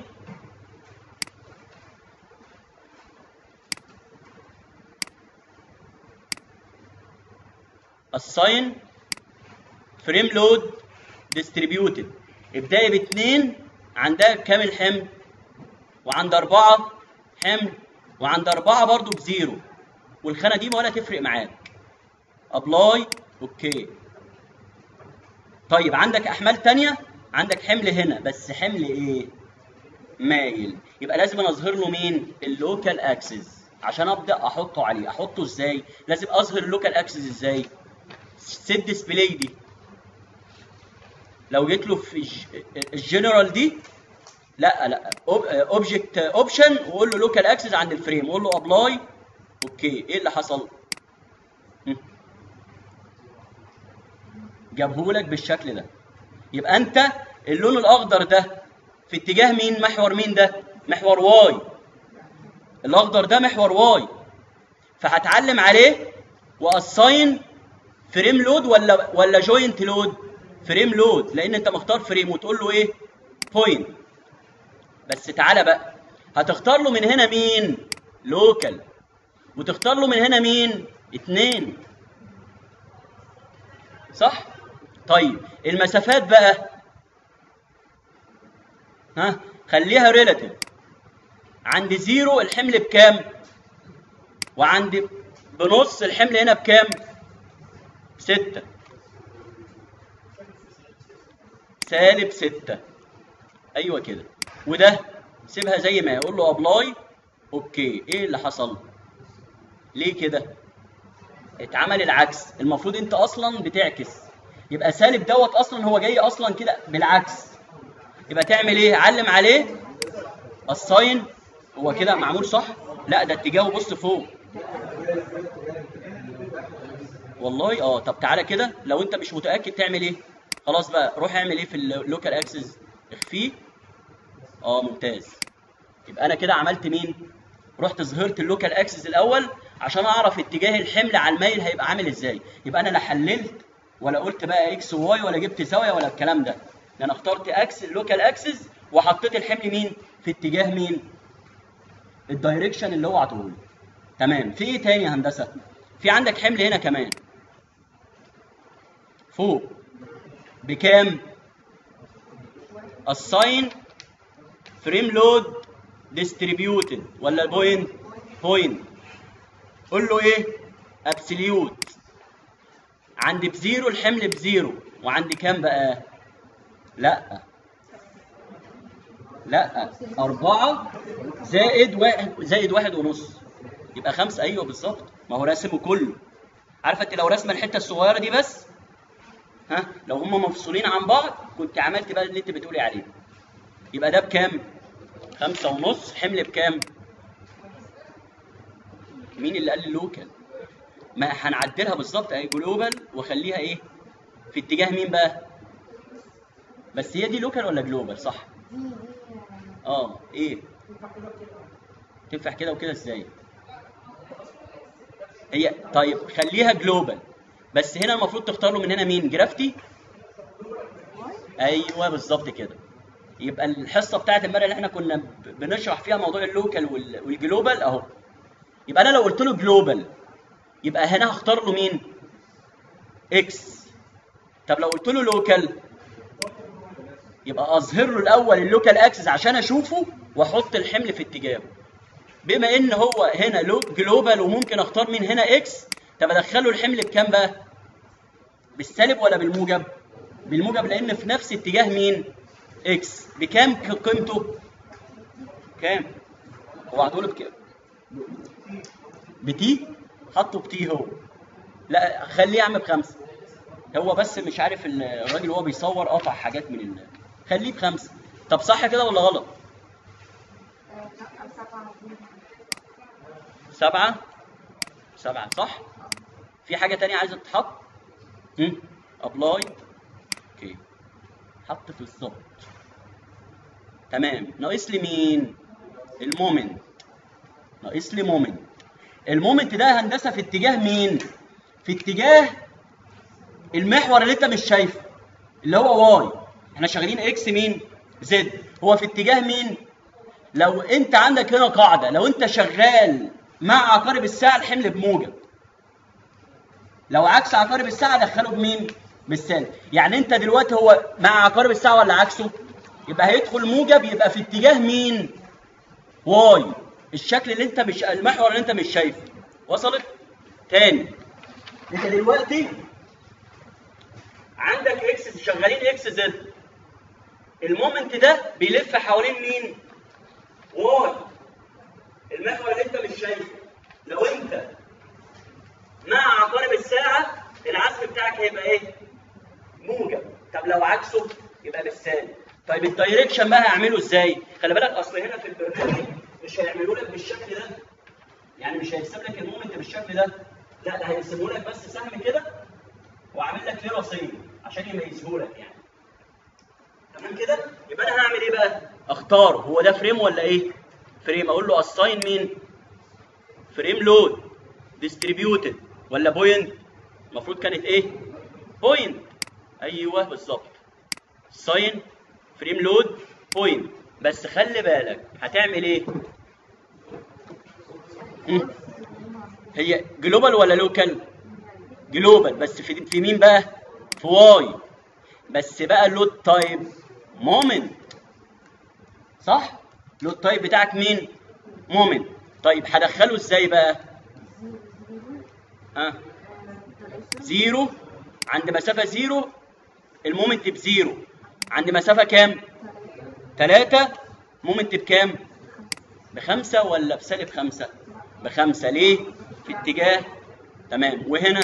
Speaker 1: الساين فريم لود ديستريبيوتد ابدأي باتنين عندها كام الحمل وعند أربعة حمل وعند أربعة برضو بزيرو والخانة دي ولا تفرق معاك أبلاي أوكي طيب عندك أحمال تانية عندك حمل هنا بس حمل إيه؟ مايل يبقى لازم أنا أظهر له مين؟ اللوكال أكسس عشان أبدأ أحطه عليه أحطه إزاي؟ لازم أظهر اللوكال أكسس إزاي؟ سيت ديسبلاي دي لو جيت له في الجنرال دي لا لا اوبجكت اوبشن وقول له لوكال اكسس عند الفريم وقول له ابلاي اوكي ايه اللي حصل جابهولك بالشكل ده يبقى انت اللون الاخضر ده في اتجاه مين محور مين ده محور واي الاخضر ده محور واي فهتعلم عليه واساين فريم لود ولا ولا جوينت لود فريم لود لان انت مختار فريم وتقول له ايه بوينت بس تعالى بقى هتختار له من هنا مين لوكال وتختار له من هنا مين اتنين صح طيب المسافات بقى ها خليها ريلاتيف عند زيرو الحمل بكام وعند بنص الحمل هنا بكام ستة سالب ستة ايوه كده وده سيبها زي ما هي قول له ابلاي اوكي ايه اللي حصل ليه كده اتعمل العكس المفروض انت اصلا بتعكس يبقى سالب دوت اصلا هو جاي اصلا كده بالعكس يبقى تعمل ايه علم عليه الساين هو كده معمول صح لا ده اتجاهه بص فوق والله اه طب تعالى كده لو انت مش متاكد تعمل ايه خلاص بقى روح اعمل ايه في اللوكال اكسس اخفيه اه ممتاز يبقى انا كده عملت مين رحت ظهرت اللوكال اكسس الاول عشان اعرف اتجاه الحمل على الميل هيبقى عامل ازاي يبقى انا لا حللت ولا قلت بقى اكس وواي ولا جبت زاويه ولا الكلام ده ده انا اخترت اكس اللوكال اكسس وحطيت الحمل مين في اتجاه مين الدايركشن اللي هو عطوله تمام في ايه تاني يا هندسه في عندك حمل هنا كمان فوق بكام الساين فريم لود ديستريبيوتد ولا بوينت بوينت قول له ايه ابسوليوت عند بزيرو الحمل بزيرو وعند كام بقى لا لا أربعة زائد واحد زائد واحد ونص يبقى خمسة أيوه بالظبط ما هو راسمه كله عارفة أنت لو راسمة الحتة الصغيرة دي بس ها لو هم مفصولين عن بعض كنت عملت بقى اللي أنت بتقولي عليه يبقى ده بكام؟ خمسة ونص حمل بكام؟ مين اللي قال لي لوكال؟ ما هنعدلها بالظبط اهي جلوبال واخليها ايه؟ في اتجاه مين بقى؟ بس هي دي لوكال ولا جلوبال صح؟ اه ايه؟ تنفع كده وكده ازاي؟ هي طيب خليها جلوبال بس هنا المفروض تختار له من هنا مين؟ جرافتي؟ ايوه بالظبط كده يبقى الحصه بتاعت المره اللي احنا كنا بنشرح فيها موضوع اللوكال والجلوبال اهو يبقى انا لو قلت له جلوبال يبقى هنا هختار له مين اكس طب لو قلت له لوكال يبقى اظهر له الاول اللوكال اكسس عشان اشوفه واحط الحمل في اتجاهه بما ان هو هنا لو جلوبال وممكن اختار من هنا اكس طب ادخله الحمل بكام بقى بالسالب ولا بالموجب بالموجب لان في نفس اتجاه مين اكس بكام ك- قيمته كام هو هتقول بكام بتي حطه بتي هو لا خليه يا عم بخمسه هو بس مش عارف ال- الراجل وهو بيصور قطع حاجات من ال... خليه بخمسه طب صح كده ولا غلط سبعة سبعة صح في حاجة تانية عايزة تتحط ابلاي اوكي حط في الظبط تمام ناقص لي مين المومنت ناقص لي مومنت المومنت ده هندسة في اتجاه مين في اتجاه المحور اللي انت مش شايفه اللي هو واي احنا شغالين اكس مين زد هو في اتجاه مين لو انت عندك هنا قاعده لو انت شغال مع عقارب الساعه الحمل بموجب لو عكس عقارب الساعه دخله بمين بالسالب يعني انت دلوقتي هو مع عقارب الساعه ولا عكسه يبقى هيدخل موجب يبقى في اتجاه مين واي الشكل اللي انت مش المحور اللي انت مش شايفه وصلت تاني انت دلوقتي عندك اكس شغالين اكس زد المومنت ده بيلف حوالين مين واي المحور اللي انت مش شايفه لو انت مع عقارب الساعه العزم بتاعك هيبقى ايه موجب طب لو عكسه يبقى بالسالب طيب الدايركشن بقى هيعمله ازاي خلي بالك اصل هنا في البرنامج مش هيعملوا لك بالشكل ده يعني مش هيرسم لك المومنت بالشكل ده لا ده هيرسموا لك بس سهم كده وعامل لك ليه رصيد عشان يميزه لك يعني تمام كده يبقى انا هعمل ايه بقى اختار هو ده فريم ولا ايه فريم اقول له اساين مين فريم لود ديستريبيوتد ولا بوينت المفروض كانت ايه بوينت ايوه بالظبط ساين فريم لود بوينت بس خلي بالك هتعمل ايه مم. هي جلوبال ولا لوكال جلوبال بس في في مين بقى في واي بس بقى اللود تايب مومنت صح اللود تايب بتاعك مين مومنت طيب هدخله ازاي بقى ها زيرو عند مسافة زيرو المومنت بزيرو عند مسافة كام؟ تلاتة مومنت بكام؟ بخمسة ولا بسالب خمسة؟ بخمسة ليه؟ في اتجاه تمام وهنا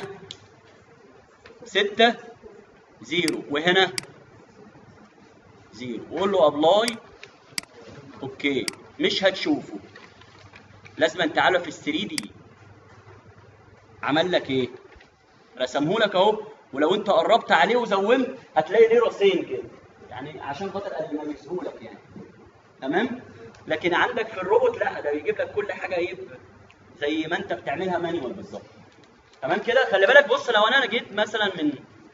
Speaker 1: ستة زيرو وهنا زيرو وقول له ابلاي اوكي مش هتشوفه لازم انت تعالى في ال 3 دي عمل لك ايه رسمه لك اهو ولو انت قربت عليه وزومت هتلاقي ليه راسين كده يعني عشان خاطر يميزه لك يعني تمام لكن عندك في الروبوت لا ده بيجيب لك كل حاجه ايه زي ما انت بتعملها مانيوال بالظبط تمام كده خلي بالك بص لو انا جيت مثلا من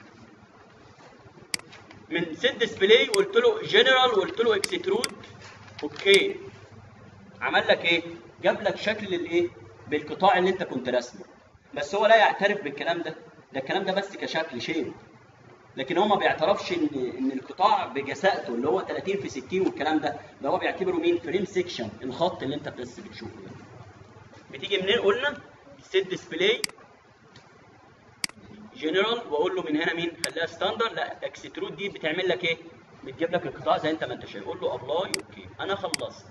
Speaker 1: من سيت ديسبلاي وقلت له جنرال وقلت له اكسترود اوكي عمل لك ايه جاب لك شكل الايه بالقطاع اللي انت كنت راسمه بس هو لا يعترف بالكلام ده ده الكلام ده بس كشكل شيء لكن هو ما بيعترفش ان ان القطاع بجساءته اللي هو 30 في 60 والكلام ده ده هو بيعتبره مين فريم سيكشن الخط اللي انت بس بتشوفه ده بتيجي منين قلنا سيت ديسبلاي جنرال واقول له من هنا مين خليها ستاندر لا اكسترود دي بتعمل لك ايه بتجيب لك القطاع زي انت ما انت شايف قول له ابلاي اوكي انا خلصت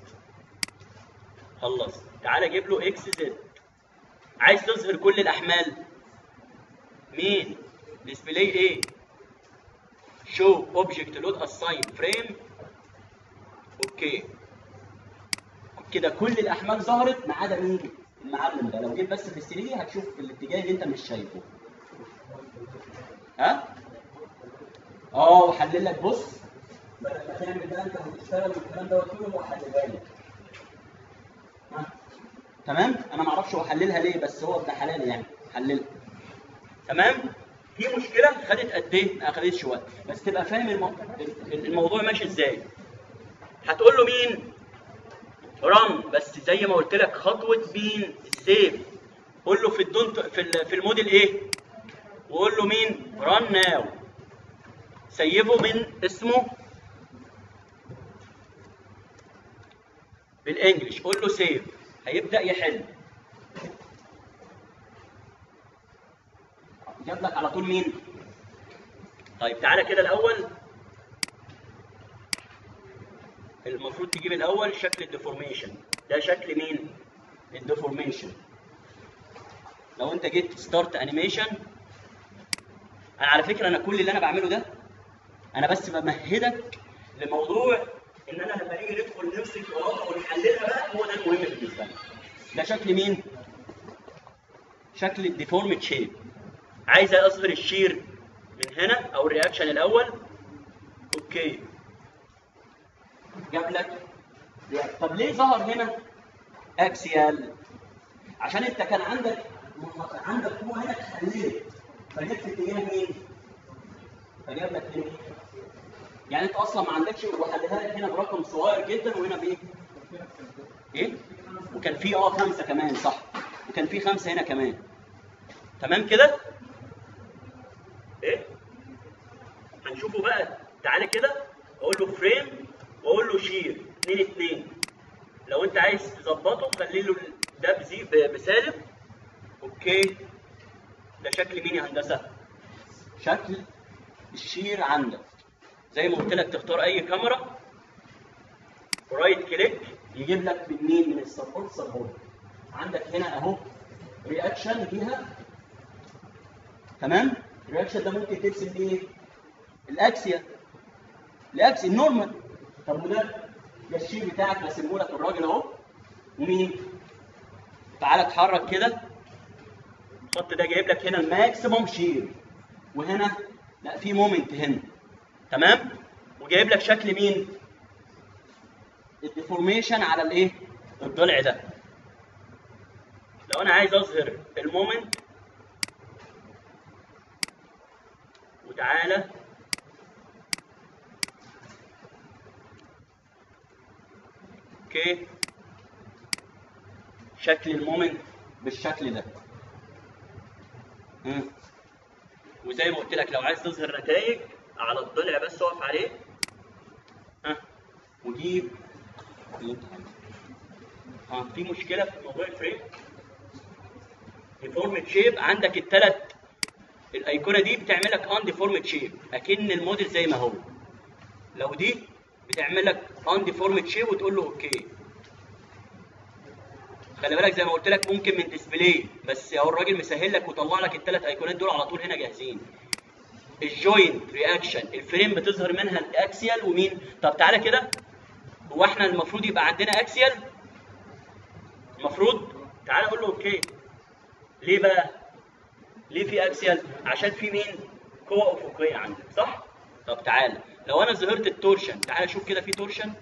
Speaker 1: خلصت تعالى جيب له اكس زد عايز تظهر كل الاحمال مين ديسبلاي ايه شو اوبجكت لود اساين فريم اوكي كده كل الاحمال ظهرت ما عدا مين المعلم ده لو جيت بس في السرير هتشوف في الاتجاه اللي انت مش شايفه ها اه وحلل لك بص بدل ما تعمل ده انت وتشتغل والكلام دوت كله هو حللها لك ها تمام انا ما اعرفش هو حللها ليه بس هو ابن حلال يعني حللها تمام في مشكله خدت قد ايه ما خدتش وقت بس تبقى فاهم المو... الموضوع ماشي ازاي هتقول له مين رن بس زي ما قلت لك خطوه مين السيف قول له في الدون في ال- في الموديل ايه وقول له مين ران ناو سيبه من اسمه بالانجلش قول له سيف هيبدا يحل جاب لك على طول مين طيب تعالى كده الاول المفروض تجيب الاول شكل الديفورميشن ده شكل مين الديفورميشن لو انت جيت ستارت انيميشن انا على فكره انا كل اللي انا بعمله ده انا بس بمهدك لموضوع ان انا لما نيجي ندخل نمسك مواقع ونحللها بقى هو ده المهم بالنسبه لي ده شكل مين شكل الديفورمد شيب عايز اظهر الشير من هنا او الرياكشن الاول اوكي جاب لك طب ليه ظهر هنا اكسيال عشان انت كان عندك عندك قوه هنا تحللت فجبت في اتجاه مين؟ فجاب لك هنا يعني انت اصلا ما عندكش وحللها لك هنا برقم صغير جدا وهنا بايه؟ ايه؟ وكان في اه خمسه كمان صح وكان في خمسه هنا كمان تمام كده؟ ايه؟ هنشوفه بقى تعالى كده اقول له فريم واقول له شير 2 2 لو انت عايز تظبطه خلي له ده بزي بسالب اوكي ده شكل مين يا هندسه؟ شكل الشير عندك زي ما قلت لك تختار اي كاميرا رايت كليك يجيب لك من مين من السبورت سبورت عندك هنا اهو رياكشن فيها تمام الرياكشن ده ممكن ترسم ايه الاكسيا الاكسيا النورمال طب وده ده الشير بتاعك راسمه لك الراجل اهو ومين تعالى اتحرك كده الخط ده جايب لك هنا الماكسيموم شير وهنا لا في مومنت هنا تمام وجايب لك شكل مين الديفورميشن على الايه الضلع ده لو انا عايز اظهر المومنت وتعالى اوكي شكل المومنت بالشكل ده مم. وزي ما قلت لك لو عايز تظهر نتائج على الضلع بس اقف عليه ها وجيب ها في مشكله في موضوع الفريم ديفورمد شيب عندك الثلاث الايقونه دي بتعمل لك ان ديفورمد شيب اكن الموديل زي ما هو لو دي بتعمل لك ان ديفورمد شيب وتقول له اوكي خلي بالك زي ما قلت لك ممكن من ديسبلاي بس هو الراجل مسهل لك وطلع لك الثلاث ايقونات دول على طول هنا جاهزين الجوينت رياكشن الفريم بتظهر منها الاكسيال ومين طب تعالى كده هو احنا المفروض يبقى عندنا اكسيال المفروض تعالى قول له اوكي ليه بقى ليه في اكسيال عشان في مين قوه افقيه عندك صح طب تعالى لو انا ظهرت التورشن تعالى شوف كده في تورشن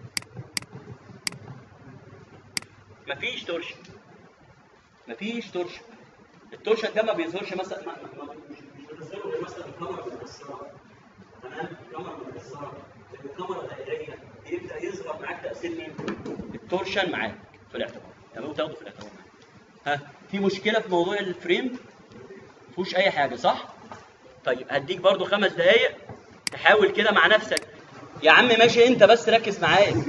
Speaker 1: مفيش تورشن مفيش تورشن التورشن ده ما بيظهرش مثلا ما ما ما مش مش بتظهره غير مثلا الكاميرا المكسره تمام الكاميرا المكسره الكاميرا الدائريه يبدا يظهر معاك تاثير مين؟ التورشن معاك في الاعتبار تمام تاخده في الاعتبار معاك ها في مشكله في موضوع الفريم مفيهوش اي حاجه صح؟ طيب هديك برضو خمس دقايق تحاول كده مع نفسك يا عم ماشي انت بس ركز معايا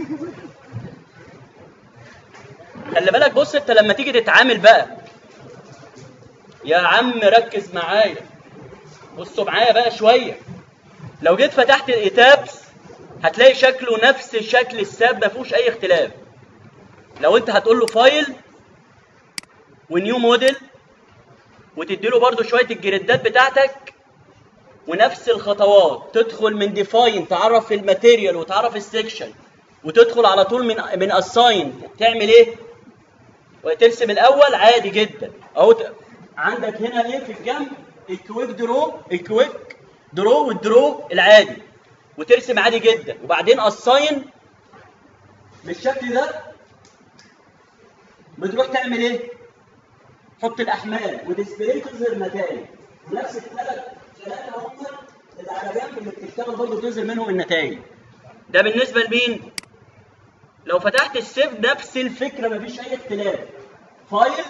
Speaker 1: خلي بالك بص انت لما تيجي تتعامل بقى يا عم ركز معايا بصوا معايا بقى شويه لو جيت فتحت الايتابس هتلاقي شكله نفس شكل الساب ما فيهوش اي اختلاف لو انت هتقول له فايل ونيو موديل وتدي له برده شويه الجريدات بتاعتك ونفس الخطوات تدخل من ديفاين تعرف في الماتيريال وتعرف السكشن وتدخل على طول من من اساين تعمل ايه وترسم الاول عادي جدا اهو ت- عندك هنا ايه في الجنب الكويك درو الكويك درو والدرو العادي وترسم عادي جدا وبعدين اساين بالشكل ده بتروح تعمل ايه حط الاحمال وديسبلاي تظهر نتائج نفس الثلاث ثلاثه هم اللي على جنب اللي بتشتغل برضه تظهر منهم النتائج ده بالنسبه لمين لو فتحت السيف نفس الفكره مفيش اي اختلاف فايل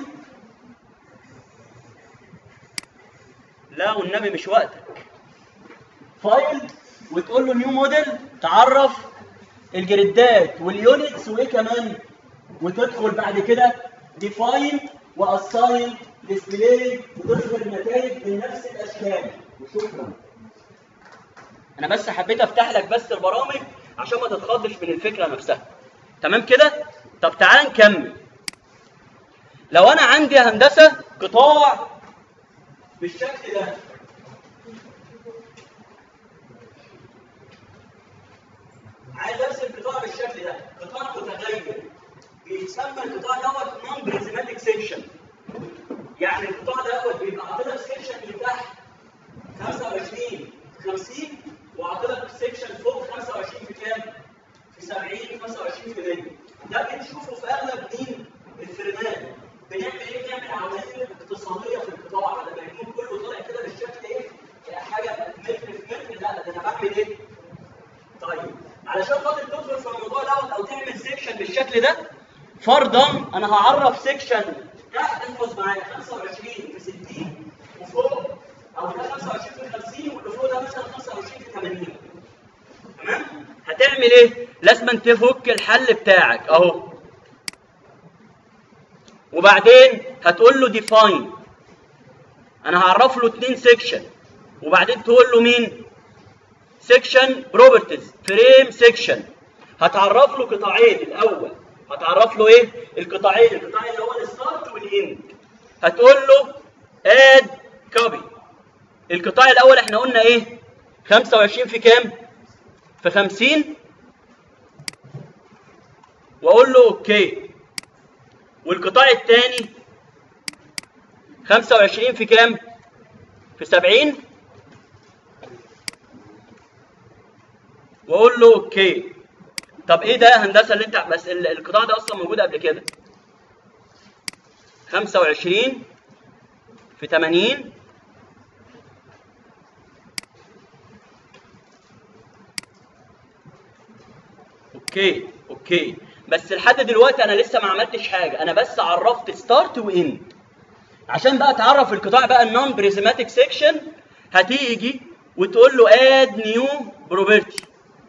Speaker 1: لا والنبي مش وقتك فايل وتقول له نيو موديل تعرف الجريدات واليونتس وايه كمان وتدخل بعد كده ديفاين واساين ديسبلاي وتظهر النتائج من نفس الاشكال وشكرا انا بس حبيت افتح لك بس البرامج عشان ما تتخضش من الفكره نفسها تمام كده طب تعال نكمل لو انا عندي هندسه قطاع بالشكل ده عايز ارسم قطاع بالشكل ده قطاع متغير بيتسمى القطاع دوت نون بريزماتيك سيكشن يعني القطاع دوت بيبقى عاطلك سيكشن من تحت 25 50 وعاطلك سيكشن فوق 25 في كام؟ في 70 25 في 100 ده بنشوفه في اغلب مين؟ الفريمات بنعمل ايه؟ بنعمل عمليه اقتصاديه في القطاع لما يكون كله طالع كده بالشكل ايه؟ حاجه متر في متر لا ده انا بعمل ايه؟ طيب علشان خاطر تدخل في الموضوع دوت او تعمل سيكشن بالشكل ده فرضا انا هعرف سيكشن تحت احفظ معايا 25 في 60 وفوق او ده 25 في 50 واللي فوق ده مثلا 25 في 80 تمام هتعمل ايه لازم تفك الحل بتاعك اهو وبعدين هتقول له ديفاين انا هعرف له اتنين سيكشن وبعدين تقول له مين سيكشن بروبرتيز فريم سيكشن هتعرف له قطاعين الاول هتعرف له ايه القطاعين القطاع اللي هو الستارت والاند هتقول له اد كوبي القطاع الاول احنا قلنا ايه 25 في كام في 50 واقول له اوكي والقطاع الثاني 25 في كام في 70 واقول له اوكي طب ايه ده يا هندسه اللي انت بس ال- القطاع ده اصلا موجود قبل كده 25 في 80 اوكي اوكي بس لحد دلوقتي انا لسه ما عملتش حاجه انا بس عرفت ستارت واند عشان بقى تعرف القطاع بقى النون بريزماتيك سيكشن هتيجي وتقول له اد نيو بروبرتي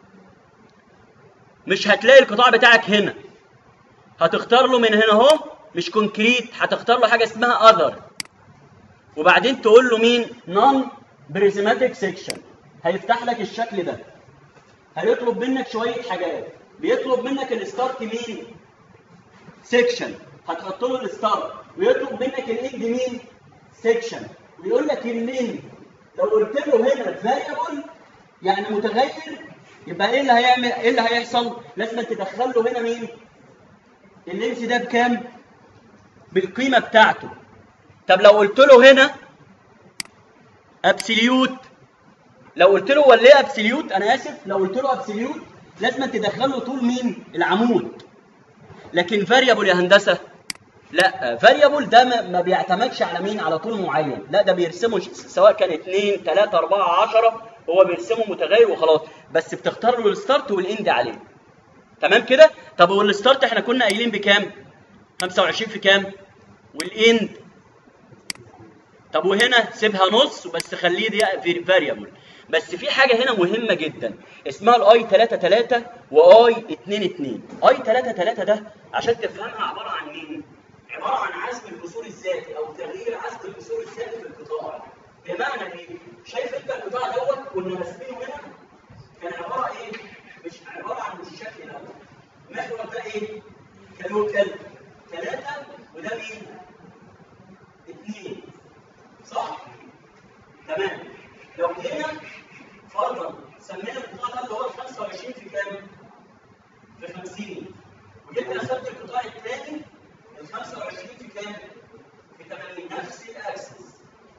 Speaker 1: مش هتلاقي القطاع بتاعك هنا هتختار له من هنا اهو مش كونكريت هتختار له حاجه اسمها اذر وبعدين تقول له مين نون بريزماتيك سيكشن هيفتح لك الشكل ده هيطلب منك شويه حاجات بيطلب منك الستارت مين سيكشن هتحط له الستارت ويطلب منك الاند مين سيكشن ويقول لك الاند لو قلت له هنا فاريبل يعني متغير يبقى ايه اللي هيعمل ايه اللي هيحصل لازم تدخل له هنا مين اللينس ده بكام بالقيمه بتاعته طب لو قلت له هنا ابسوليوت لو قلت له ولا ايه ابسوليوت انا اسف لو قلت له ابسوليوت لازم تدخل له طول مين العمود لكن فاريبل يا هندسه لا فاريبل ده ما ما بيعتمدش على مين على طول معين لا ده بيرسمه ش- سواء كان 2 3 4 10 هو بيرسمه متغير وخلاص بس بتختار له الستارت والاند عليه تمام كده طب والستارت احنا كنا قايلين بكام 25 في كام والاند طب وهنا سيبها نص بس خليه دي فاريبل بس في حاجه هنا مهمه جدا اسمها الاي 3 3 واي 2 2 اي 3 3 ده عشان تفهمها عباره عن مين عباره عن عزم الجسور الذاتي او تغيير عزم الجسور الذاتي في القطاع بمعنى ايه شايف انت القطاع دوت كنا راسمينه هنا كان عباره ايه مش عباره عن الشكل ده محور ده ايه كلوكال ثلاثه وده مين اثنين صح؟ تمام لو جينا فرضا سمينا القطاع ده اللي هو ال 25 في كام؟ في 50 وجيت اخدت القطاع الثاني ال 25 في كام؟ في 80 نفس الاكسس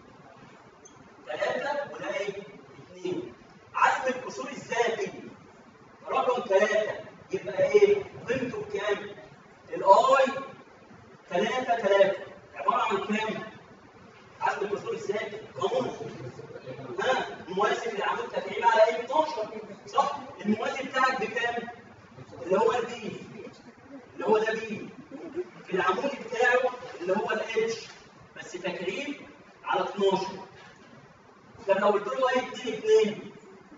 Speaker 1: ثلاثة وده ايه؟ اثنين عزم الكسور الذاتي رقم ثلاثة يبقى ايه؟ قيمته بكام؟ الاي ثلاثة ثلاثة عبارة عن كام؟ عزم الكسور الذاتي قانون ها موازي للعمود تفعيل على ايه 12 صح الموازي بتاعك بكام اللي هو البي اللي هو ده بي في العمود بتاعه اللي هو الاتش بس تكريم على 12 طب لو قلت له ايه 2 2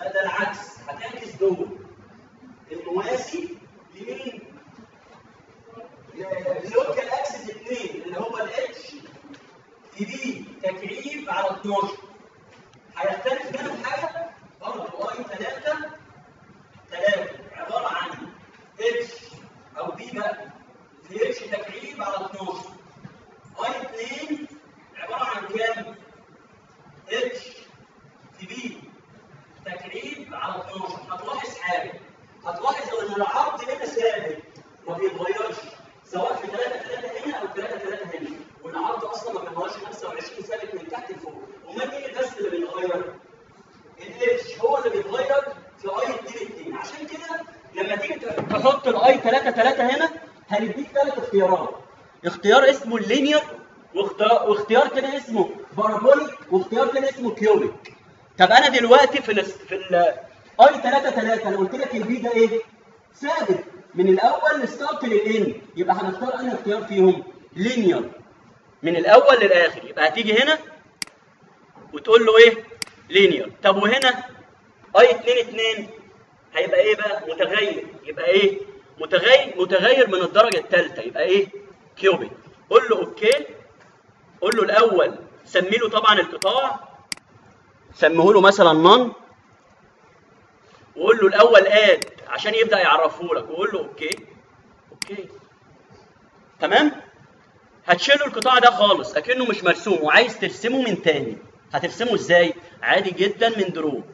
Speaker 1: لا ده العكس هتعكس دول الموازي لمين؟ اللوكال اكسس 2 اللي هو الاتش في بي تكعيب على 12 هيختلف بينهم حاجه برضه اي 3 3 عباره عن اتش او بي بقى في اتش تكعيب على 12 اي 2 عباره عن كام؟ اتش في بي تكعيب على 12 هتلاحظ حاجه هتلاحظ ان العرض هنا ثابت ما بيتغيرش سواء في 3 3 هنا او 3 3 هنا والعرض اصلا ما بيتغيرش 25 ثابت من تحت لفوق امال مين البس اللي بيتغير؟ الاتش هو اللي بيتغير في اي 2 2 عشان كده لما تيجي تحط الاي 3 3 هنا هنديك ثلاث اختيارات اختيار اسمه اللينير واختيار, واختيار تاني اسمه بارابوليك واختيار تاني اسمه كيوبيك طب انا دلوقتي في ال في ال اي 3 3 انا قلت لك البي ده ايه؟ ثابت من الاول ستارت للان يبقى هنختار انهي اختيار فيهم؟ لينير من الاول للاخر يبقى هتيجي هنا وتقول له ايه؟ لينير طب وهنا اي 2 2 هيبقى ايه بقى؟ متغير يبقى ايه؟ متغير متغير من الدرجه الثالثه يبقى ايه؟ كيوبيك قول له اوكي قول له الاول سمي له طبعا القطاع سميه له مثلا نون وقول له الاول اد عشان يبدا يعرفه لك وقول له اوكي اوكي تمام هتشيل له القطاع ده خالص اكنه مش مرسوم وعايز ترسمه من تاني هترسمه ازاي عادي جدا من درو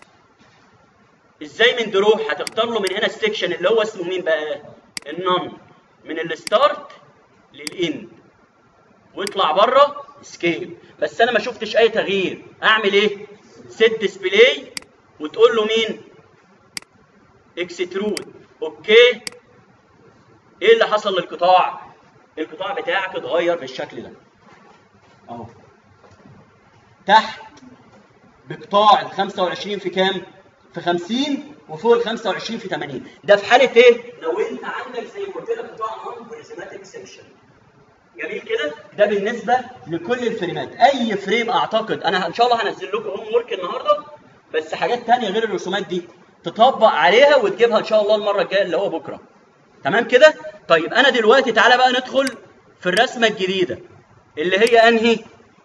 Speaker 1: ازاي من درو هتختار له من هنا السكشن اللي هو اسمه مين بقى النون من الستارت للاند واطلع بره سكيل بس انا ما شفتش اي تغيير اعمل ايه ست ديسبلاي وتقول له مين اكسترود اوكي ايه اللي حصل للقطاع القطاع بتاعك اتغير بالشكل ده اهو تحت بقطاع ال 25 في كام في 50 وفوق ال 25 في 80 ده في حاله ايه لو انت عندك زي ما قلت لك قطاع نون بريزماتيك سكشن جميل كده ده بالنسبه لكل الفريمات اي فريم اعتقد انا ان شاء الله هنزل لكم هوم ورك النهارده بس حاجات تانية غير الرسومات دي تطبق عليها وتجيبها ان شاء الله المره الجايه اللي هو بكره تمام كده طيب انا دلوقتي تعالى بقى ندخل في الرسمه الجديده اللي هي انهي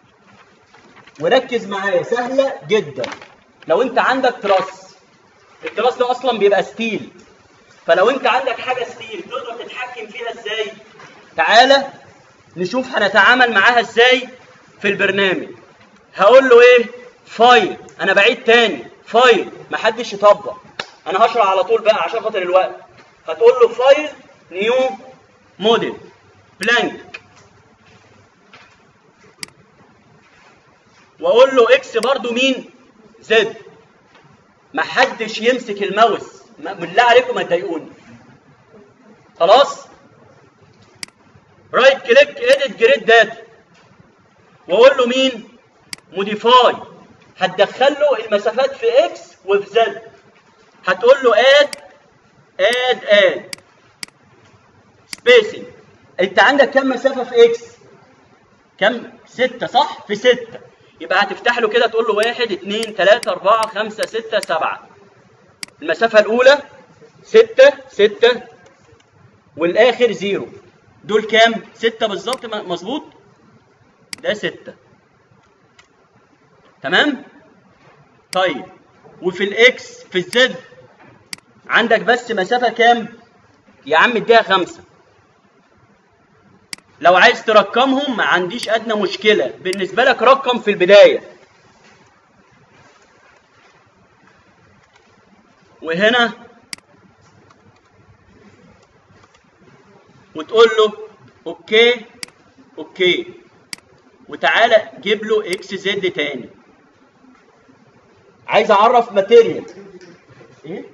Speaker 1: وركز معايا سهله جدا لو انت عندك تراس التراس ده اصلا بيبقى ستيل فلو انت عندك حاجه ستيل تقدر تتحكم فيها ازاي تعالى نشوف هنتعامل معاها ازاي في البرنامج هقول له ايه فايل انا بعيد تاني فايل محدش يطبق انا هشرح على طول بقى عشان خاطر الوقت هتقول له فايل نيو موديل بلانك واقول له اكس برضو مين زد محدش يمسك الماوس بالله عليكم ما تضايقوني خلاص رايت كليك اديت جريد داتا واقول له مين موديفاي هتدخل له المسافات في اكس وفي زد هتقول له اد اد اد سبيسنج انت عندك كم مسافه في اكس كم ستة صح في ستة يبقى هتفتح له كده تقول له واحد اتنين تلاتة أربعة خمسة ستة سبعة المسافة الأولى ستة ستة والآخر زيرو دول كام؟ ستة بالظبط مظبوط؟ ده ستة تمام؟ طيب وفي الإكس في الزد عندك بس مسافة كام؟ يا عم اديها خمسة لو عايز ترقمهم ما عنديش أدنى مشكلة بالنسبة لك رقم في البداية وهنا وتقول له اوكي اوكي وتعالى جيب له اكس زد تاني عايز اعرف ماتيريال ايه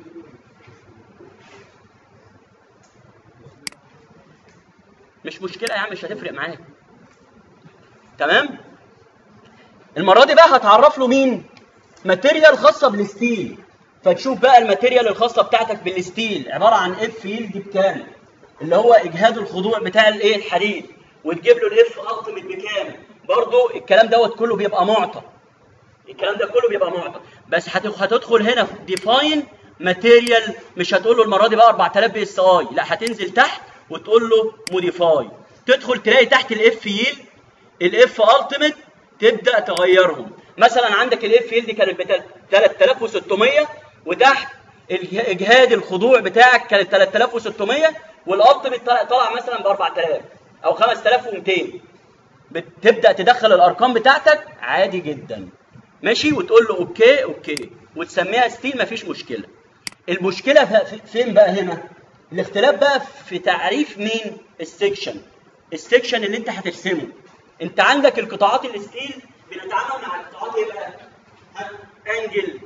Speaker 1: مش مشكله يا عم مش هتفرق معاك تمام المره دي بقى هتعرف له مين ماتيريال خاصه بالستيل فتشوف بقى الماتيريال الخاصه بتاعتك بالستيل عباره عن اف يلد بكام اللي هو اجهاد الخضوع بتاع الايه الحديد وتجيب له الاف التيميت بكام برضه الكلام دوت كله بيبقى معطى الكلام ده كله بيبقى معطى بس هت- هتدخل هنا في ديفاين ماتيريال مش هتقول له المره دي بقى 4000 بي اس اي لا هتنزل تحت وتقول له موديفاي تدخل تلاقي تحت الاف ييل الاف التيميت تبدا تغيرهم مثلا عندك الاف ييل دي كانت ب 3600 وتحت الج- اجهاد الخضوع بتاعك كانت 3600 والالتيميت طلع طلع مثلا ب 4000 او 5200 بتبدا تدخل الارقام بتاعتك عادي جدا ماشي وتقول له اوكي اوكي وتسميها ستيل مفيش مشكله المشكله ف- في- فين بقى هنا الاختلاف بقى في تعريف مين السكشن السكشن اللي انت هترسمه انت عندك القطاعات الستيل بنتعامل مع القطاعات ايه بقى ها؟ انجل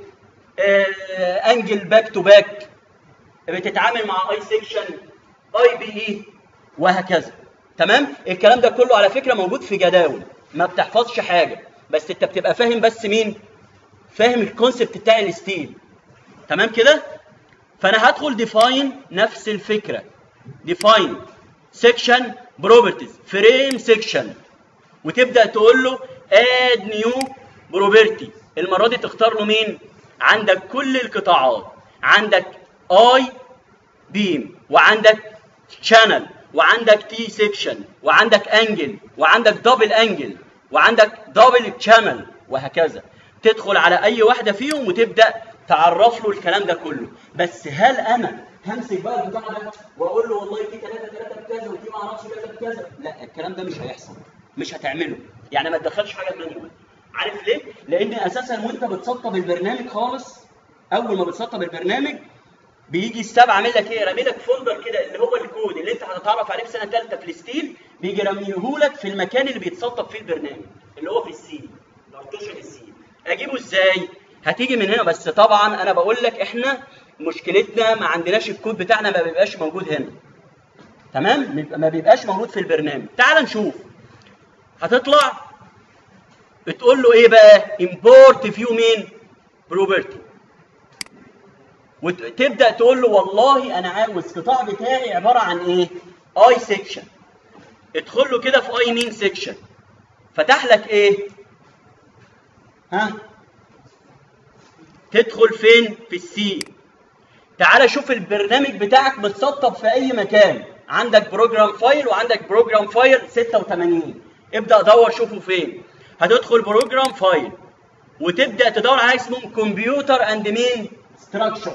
Speaker 1: آه انجل باك تو باك بتتعامل مع اي سكشن اي بي اي وهكذا تمام الكلام ده كله على فكره موجود في جداول ما بتحفظش حاجه بس انت بتبقى فاهم بس مين فاهم الكونسبت بتاع الستيل تمام كده فانا هدخل ديفاين نفس الفكره ديفاين سيكشن بروبرتيز فريم سيكشن وتبدا تقول له اد نيو بروبرتي المره دي تختار له مين عندك كل القطاعات عندك اي بيم وعندك شانل وعندك تي سيكشن وعندك انجل وعندك دبل انجل وعندك دبل شانل وهكذا تدخل على اي واحده فيهم وتبدا تعرف له الكلام ده كله بس هل انا همسك بقى البتاع ده واقول له والله في 3 3 بكذا وفي ما اعرفش كذا بكذا لا الكلام ده مش هيحصل مش هتعمله يعني ما تدخلش حاجه مانيوال عارف ليه؟ لان اساسا وانت بتسطب البرنامج خالص اول ما بتسطب البرنامج بيجي الساب عامل لك ايه؟ رامي لك فولدر كده اللي هو الكود اللي انت هتتعرف عليه في سنه ثالثه في الستيل بيجي راميهولك في المكان اللي بيتسطب فيه البرنامج اللي هو في السي بارتيشن السي اجيبه ازاي؟ هتيجي من هنا بس طبعا انا بقول لك احنا مشكلتنا ما عندناش الكود بتاعنا ما بيبقاش موجود هنا تمام؟ بيبقى- ما بيبقاش موجود في البرنامج تعال نشوف هتطلع بتقول له ايه بقى؟ امبورت فيو مين؟ بروبرتي وتبدا تقول له والله انا عاوز قطاع بتاعي عباره عن ايه؟ اي سيكشن ادخل له كده في اي مين سيكشن فتح لك ايه؟ ها؟ تدخل فين؟ في السي تعال شوف البرنامج بتاعك متسطب في اي مكان عندك بروجرام فايل وعندك بروجرام فايل 86 ابدا دور شوفه فين هتدخل بروجرام فايل وتبدا تدور على حاجه اسمه كمبيوتر اند مين ستراكشر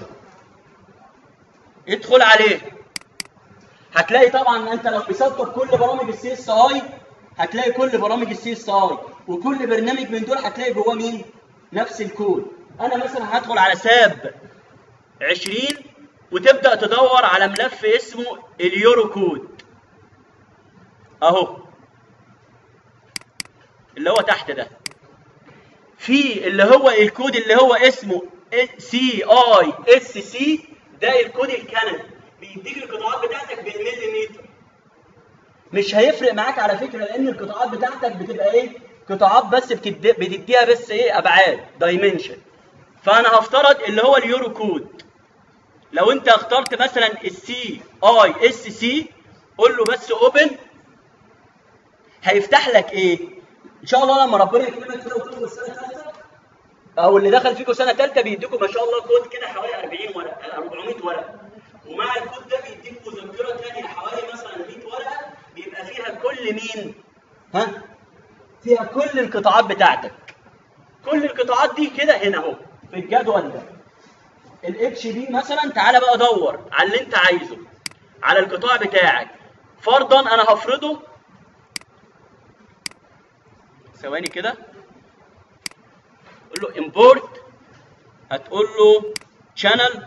Speaker 1: ادخل عليه هتلاقي طبعا انت لو مسطب كل برامج السي اس اي هتلاقي كل برامج السي اس اي وكل برنامج من دول هتلاقي جواه مين نفس الكود انا مثلا هدخل على ساب 20 وتبدا تدور على ملف اسمه اليورو كود اهو اللي هو تحت ده في اللي هو الكود اللي هو اسمه سي اي اس سي ده الكود الكندي بيديك القطاعات بتاعتك بالمليمتر مش هيفرق معاك على فكره لان القطاعات بتاعتك بتبقى ايه قطاعات بس بتدي بتديها بس ايه ابعاد دايمنشن فانا هفترض اللي هو اليورو كود لو انت اخترت مثلا السي اي اس سي قول له بس اوبن هيفتح لك ايه ان شاء الله لما ربنا يكرمك كده وتدخل سنه ثالثه او اللي دخل فيكم سنه ثالثه بيديكم ما شاء الله كود كده حوالي 40 ورقه 400 ورقه ومع الكود ده بيديك مذكره ثانيه حوالي مثلا 100 ورقه بيبقى فيها كل مين ها فيها كل القطاعات بتاعتك كل القطاعات دي كده هنا اهو في الجدول ده الاتش بي مثلا تعالى بقى دور على اللي انت عايزه على القطاع بتاعك فرضا انا هفرضه ثواني كده قول له import هتقول له channel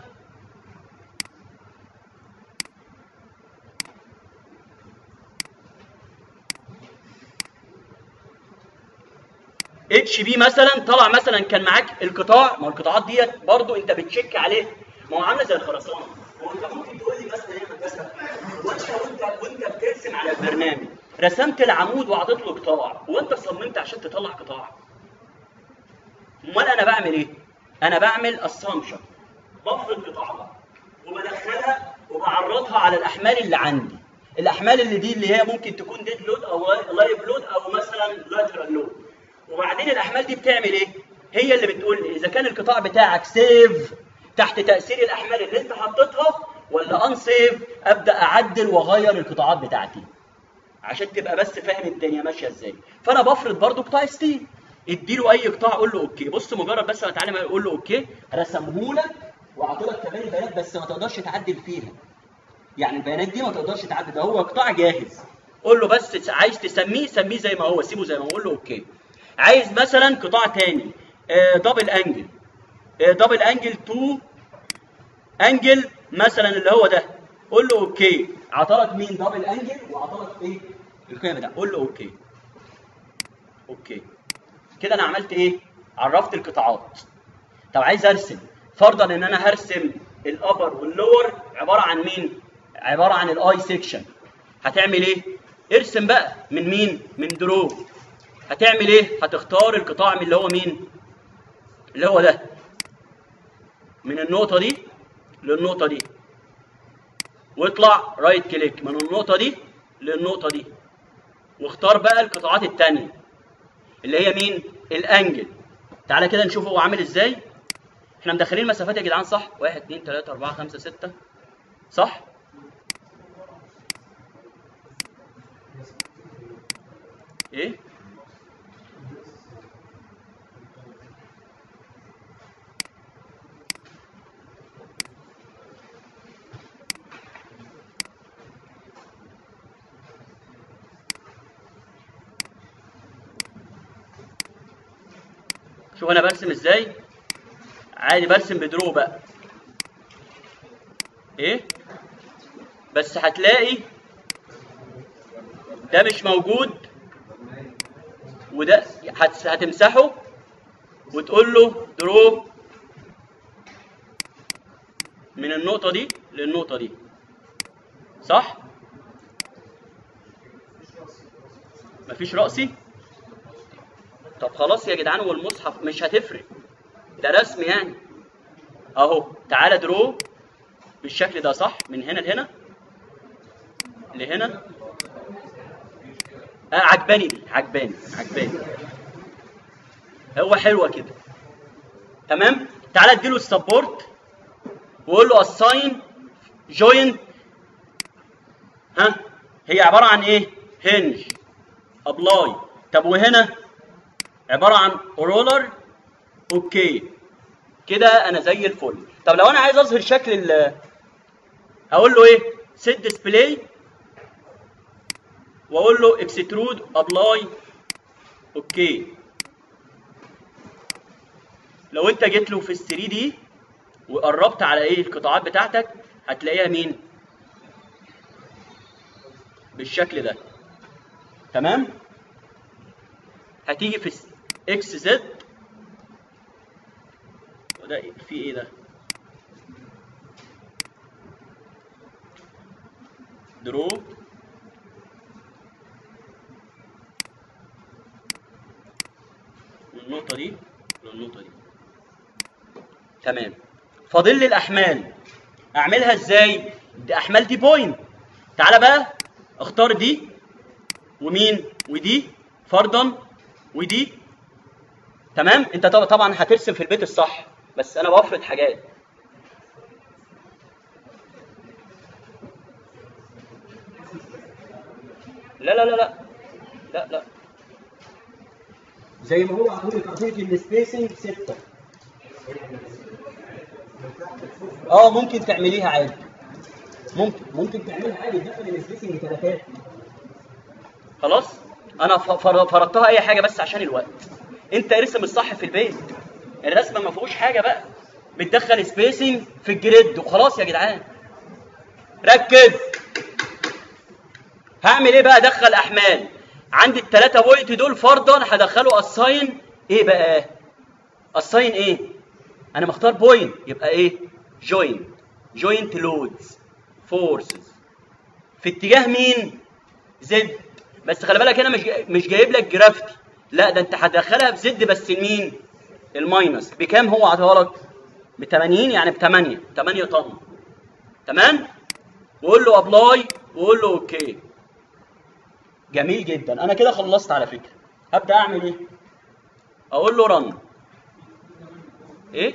Speaker 1: اتش بي مثلا طلع مثلا كان معاك القطاع ما هو القطاعات ديت برضو انت بتشيك عليه ما هو عامله زي الخرسانه هو انت ممكن تقول لي مثلا ايه هندسه وانت وانت وانت بترسم على البرنامج رسمت العمود وعطيت له قطاع هو انت صممت عشان تطلع قطاع امال انا بعمل ايه انا بعمل اسامبشن بفرض قطاعات وبدخلها وبعرضها على الاحمال اللي عندي الاحمال اللي دي اللي هي ممكن تكون ديد لود او لايف لود او مثلا لاترال لود وبعدين الاحمال دي بتعمل ايه هي اللي بتقول لي اذا كان القطاع بتاعك سيف تحت تاثير الاحمال اللي انت حطيتها ولا ان سيف ابدا اعدل واغير القطاعات بتاعتي عشان تبقى بس فاهم الدنيا ماشيه ازاي فانا بفرض برضو قطاع ستيل اديله اي قطاع قول له اوكي بص مجرد بس ما اتعلم اقول له اوكي رسمهولك وعطولك كمان البيانات بس ما تقدرش تعدل فيها يعني البيانات دي ما تقدرش تعدل ده هو قطاع جاهز قول له بس عايز تسميه سميه زي ما هو سيبه زي ما هو قول له اوكي عايز مثلا قطاع تاني آه دبل انجل آه دبل انجل 2 انجل مثلا اللي هو ده قول له اوكي عطلك مين دبل انجل وعطلك ايه القيم ده قول له اوكي اوكي كده انا عملت ايه عرفت القطاعات طب عايز ارسم فرضا ان انا هرسم الابر واللور عباره عن مين عباره عن الاي سيكشن هتعمل ايه ارسم بقى من مين من درو هتعمل ايه هتختار القطاع من اللي هو مين اللي هو ده من النقطه دي للنقطه دي واطلع رايت كليك من النقطه دي للنقطه دي واختار بقى القطاعات الثانيه اللي هي مين الانجل تعالى كده نشوف هو عامل ازاي احنا مدخلين مسافات يا جدعان صح 1 2 3 4 5 6 صح ايه شوف انا برسم ازاي عادي برسم بدرو بقى ايه بس هتلاقي ده مش موجود وده هت- هتمسحه وتقول له درو من النقطة دي للنقطة دي صح؟ مفيش رأسي؟ طب خلاص يا جدعان والمصحف مش هتفرق ده رسم يعني اهو تعالى درو بالشكل ده صح من هنا لهنا لهنا آه عجباني دي عجباني عجباني هو حلوه كده تمام تعالى اديله السبورت وقول له اساين جوين ها هي عباره عن ايه هنج ابلاي طب وهنا عباره عن رولر اوكي كده انا زي الفل طب لو انا عايز اظهر شكل ال هقول له ايه سيت ديسبلاي واقول له اكسترود ابلاي اوكي لو انت جيت له في ال 3 دي وقربت على ايه القطاعات بتاعتك هتلاقيها مين بالشكل ده تمام هتيجي في اكس زد وده في ايه ده درو من النقطة دي للنقطة دي تمام فاضل لي الأحمال أعملها إزاي؟ دي أحمال دي بوينت تعالى بقى اختار دي ومين ودي فرضا ودي تمام انت طب- طبعا هترسم في البيت الصح بس انا بفرض حاجات لا لا لا لا لا لا زي ما هو عامل لك السبيسنج 6 اه ممكن تعمليها عادي ممكن ممكن تعملها عادي تدخل السبيسنج ثلاثات خلاص انا ف- فر- فرضتها اي حاجه بس عشان الوقت انت ارسم الصح في البيت الرسمه ما فيهوش حاجه بقى بتدخل سبيسنج في الجريد وخلاص يا جدعان ركز هعمل ايه بقى ادخل احمال عندي الثلاثه بوينت دول فرضا هدخله اساين ايه بقى اساين ايه انا مختار بوينت يبقى ايه جوين جوينت لودز فورسز في اتجاه مين زد بس خلي بالك هنا مش جاي- مش جايب لك جرافتي لا ده انت هتدخلها بزد بس لمين الماينس بكام هو عطاها لك ب 80 يعني ب 8 8 طن تمام وقول له ابلاي وقول له اوكي جميل جدا انا كده خلصت على فكره هبدا اعمل ايه اقول له رن ايه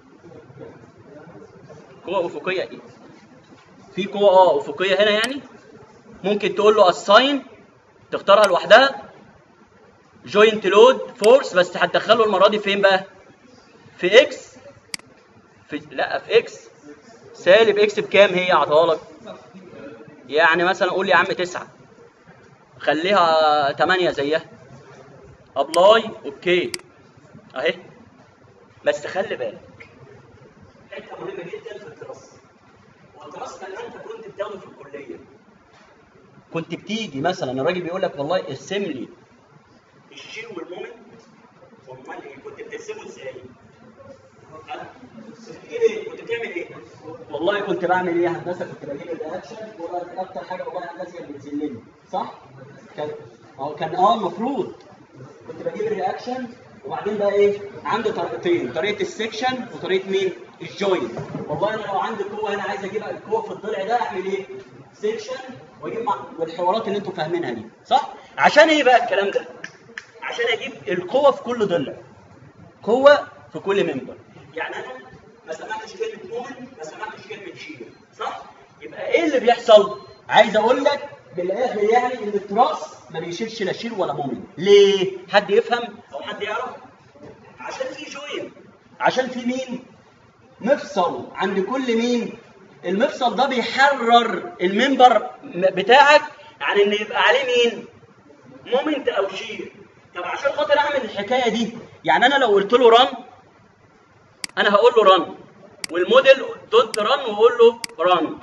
Speaker 1: قوه افقيه ايه في قوه اه افقيه هنا يعني ممكن تقول له assign تختارها لوحدها جوينت لود فورس بس هتدخله المره دي فين بقى في اكس في لا في اكس سالب اكس بكام هي عطاها لك يعني مثلا قول لي يا عم تسعة خليها 8 زيها ابلاي اوكي اهي بس خلي بالك حته مهمه جدا في الدراسه والدراسه كان انت كنت بتاخده في الكليه كنت بتيجي مثلا الراجل بيقول لك والله ارسم لي الشير والمومنت امال ايه كنت بترسمه ازاي؟ ها؟ كنت ايه كنت بتعمل ايه؟ والله كنت بعمل ايه يا هندسه كنت بجيب الرياكشن واكتر حاجه والله هندسه كانت بتذلني صح؟ كان اه كان اه المفروض كنت بجيب الرياكشن وبعدين بقى ايه؟ عندي طريقتين طريقه السكشن وطريقه مين؟ الجوين والله انا لو عندي قوه هنا عايز اجيب القوه في الضلع ده اعمل ايه؟ سكشن واجيب مع والحوارات اللي انتوا فاهمينها دي صح؟ عشان ايه بقى الكلام ده؟ عشان اجيب القوه في كل ضلع قوه في كل منبر يعني انا ما سمعتش كلمه مؤمن ما سمعتش كلمه شير صح يبقى ايه اللي بيحصل عايز اقول لك بالاخر يعني ان التراث ما بيشيلش لا شير ولا مؤمن ليه حد يفهم او حد يعرف عشان في جوين عشان في مين مفصل عند كل مين المفصل ده بيحرر المنبر بتاعك عن ان يبقى عليه مين مومنت او شير طب عشان خاطر اعمل الحكايه دي يعني انا لو قلت له رن انا هقول له رن والموديل دوت رن واقول له رن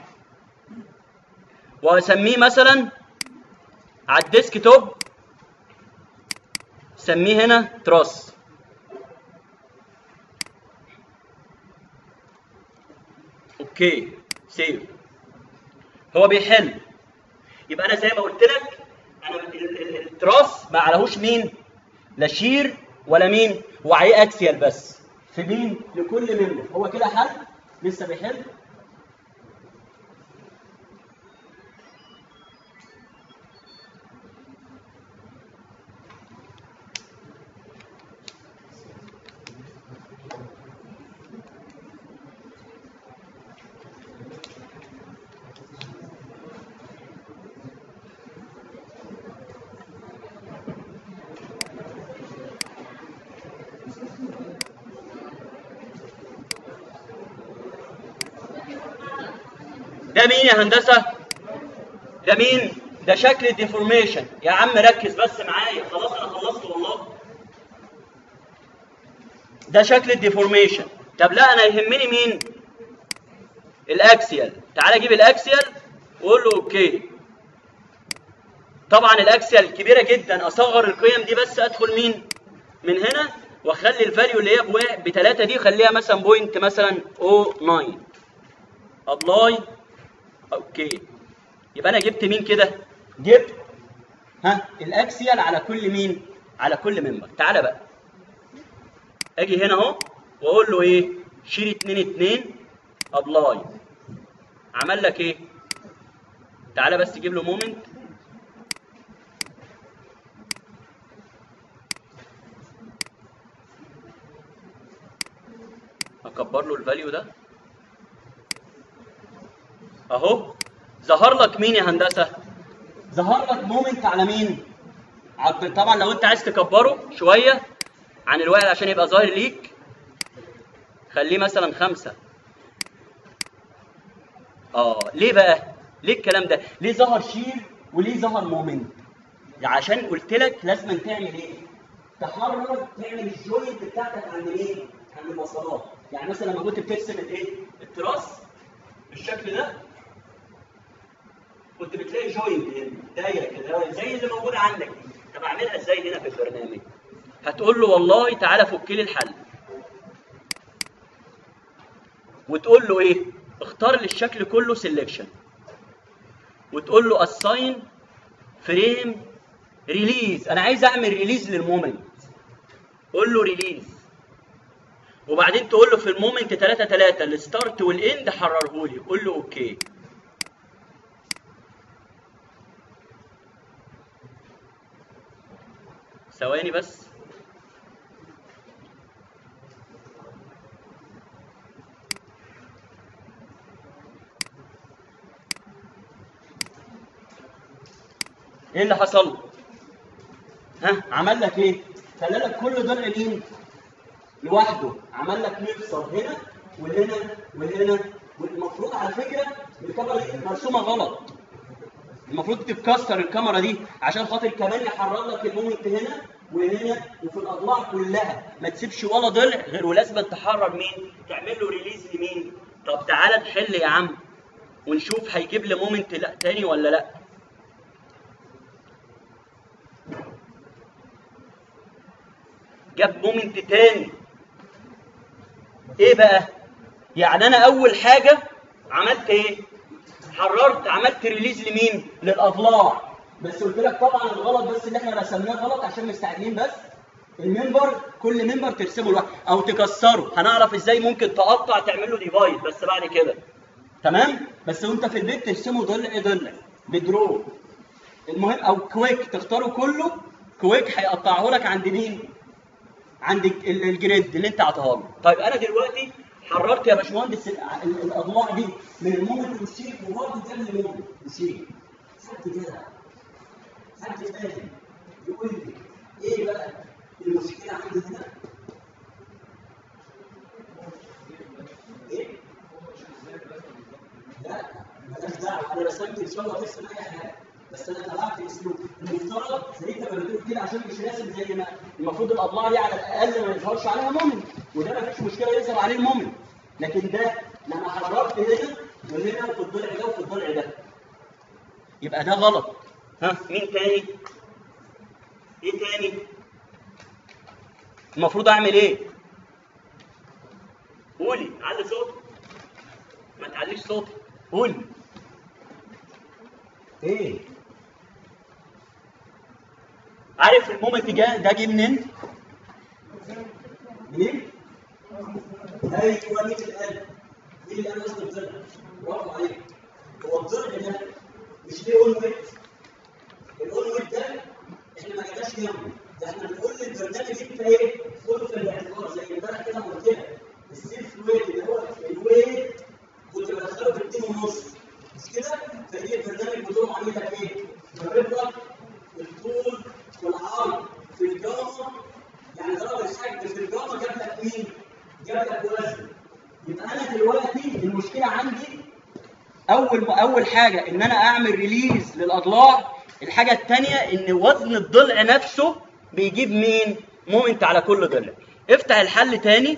Speaker 1: واسميه مثلا على الديسك توب سميه هنا تراس اوكي سيف هو بيحل يبقى انا زي ما قلت لك انا ال- ال- التراس ما عليهوش مين لا شير ولا مين وعليه اكسيال بس في مين لكل منه هو كده حل لسه بيحل ده مين يا هندسه ده مين ده شكل الديفورميشن يا عم ركز بس معايا خلاص انا خلصت والله ده شكل الديفورميشن طب لا انا يهمني مين الاكسيال تعالى اجيب الاكسيال وقول له اوكي طبعا الاكسيال كبيره جدا اصغر القيم دي بس ادخل مين من هنا واخلي الفاليو اللي هي بواحد بثلاثه دي خليها مثلا بوينت مثلا او 9 ابلاي اوكي يبقى انا جبت مين كده جبت ها الاكسيال على كل مين على كل ممبر تعالى بقى اجي هنا اهو واقول له ايه شيل 2 2 ابلاي عمل لك ايه تعالى بس تجيب له مومنت اكبر له الفاليو ده اهو ظهر لك مين يا هندسه ظهر لك مومنت على مين عب- طبعا لو انت عايز تكبره شويه عن الواحد عشان يبقى ظاهر ليك خليه مثلا خمسة اه ليه بقى ليه الكلام ده ليه ظهر شير وليه ظهر مومنت عشان قلت لك لازم تعمل ايه تحرر تعمل الجوينت بتاعتك عند مين عند الوصلات يعني مثلا لما كنت بترسم الايه التراس بالشكل ده كنت بتلاقي جوينت هنا دايره كده زي اللي موجوده عندك دي طب اعملها ازاي هنا في البرنامج هتقول له والله تعالى فك لي الحل وتقول له ايه اختار لي الشكل كله سيلكشن وتقول له assign فريم ريليز انا عايز اعمل ريليز للمومنت قول له ريليز وبعدين تقول له في المومنت 3 3 الستارت والاند حرره لي قول له اوكي ثواني بس ايه اللي حصل ها عمل لك ايه خلى لك كل ضلع مين لوحده عمل لك مفصل هنا وهنا وهنا والمفروض على فكره الكاميرا دي مرسومه غلط المفروض تتكسر الكاميرا دي عشان خاطر كمان يحرر لك المومنت هنا وهنا وفي الاضلاع كلها ما تسيبش ولا ضلع غير ولازم تحرر مين تعمل له ريليز لمين طب تعالى نحل يا عم ونشوف هيجيب لي مومنت لا تاني ولا لا جاب مومنت تاني ايه بقى يعني انا اول حاجه عملت ايه حررت عملت ريليز لمين للاضلاع بس قلت لك طبعا الغلط بس اللي احنا رسمناه غلط عشان مستعجلين بس المنبر كل منبر ترسمه لوحده او تكسره هنعرف ازاي ممكن تقطع تعمل له ديفايد بس بعد كده تمام بس وانت في البيت ترسمه ضلع ضلع بدرو المهم او كويك تختاره كله كويك هيقطعه لك عند مين عند ال- الجريد اللي انت عطاها له طيب انا دلوقتي حررت يا باشمهندس ال- ال- الاضلاع دي من المومنت والشيك وبرضه تعمل المومنت والشيك حد كده حد فاهم يقول لي ايه بقى المشكله عندي هنا ايه لا مالهاش دعوه انا رسمت ان شاء الله ترسم اي حاجه بس انا طلعت اسلوب المفترض زي انت ما بتقول كده عشان مش راسم زي ما المفروض الاضلاع دي على الاقل ما يظهرش عليها مومنت وده ما فيش مشكله يظهر عليه المومنت لكن ده لما حررت هنا وهنا وفي الضلع ده وفي الضلع ده يبقى ده غلط ها مين تاني؟ ايه تاني؟ المفروض اعمل ايه؟ قولي علي صوتك ما تعليش صوتك قولي ايه عارف المومنت جا ده جه منين؟ منين؟ ايوه مين القلب؟ مين اللي انا قصدي الضلع؟ برافو عليك هو الضلع ده مش ليه اون ويت الاون ويت ده احنا ما جبناش جنبه ده احنا بنقول للبرنامج انت ايه؟ خده في الاعتبار زي امبارح كده ما قلت لك السيلف ويت اللي هو الويت كنت بدخله في 2 ونص مش كده؟ فدي البرنامج بتقوم عامل لك ايه؟ جرب لك الطول والعرض في الجامعه يعني ضرب الحجم في الجامعه جاب لك مين؟ جاب لك وزن يبقى انا دلوقتي المشكله عندي اول اول حاجه ان انا اعمل ريليز للاضلاع الحاجه الثانيه ان وزن الضلع نفسه بيجيب مين مومنت على كل ضلع افتح الحل تاني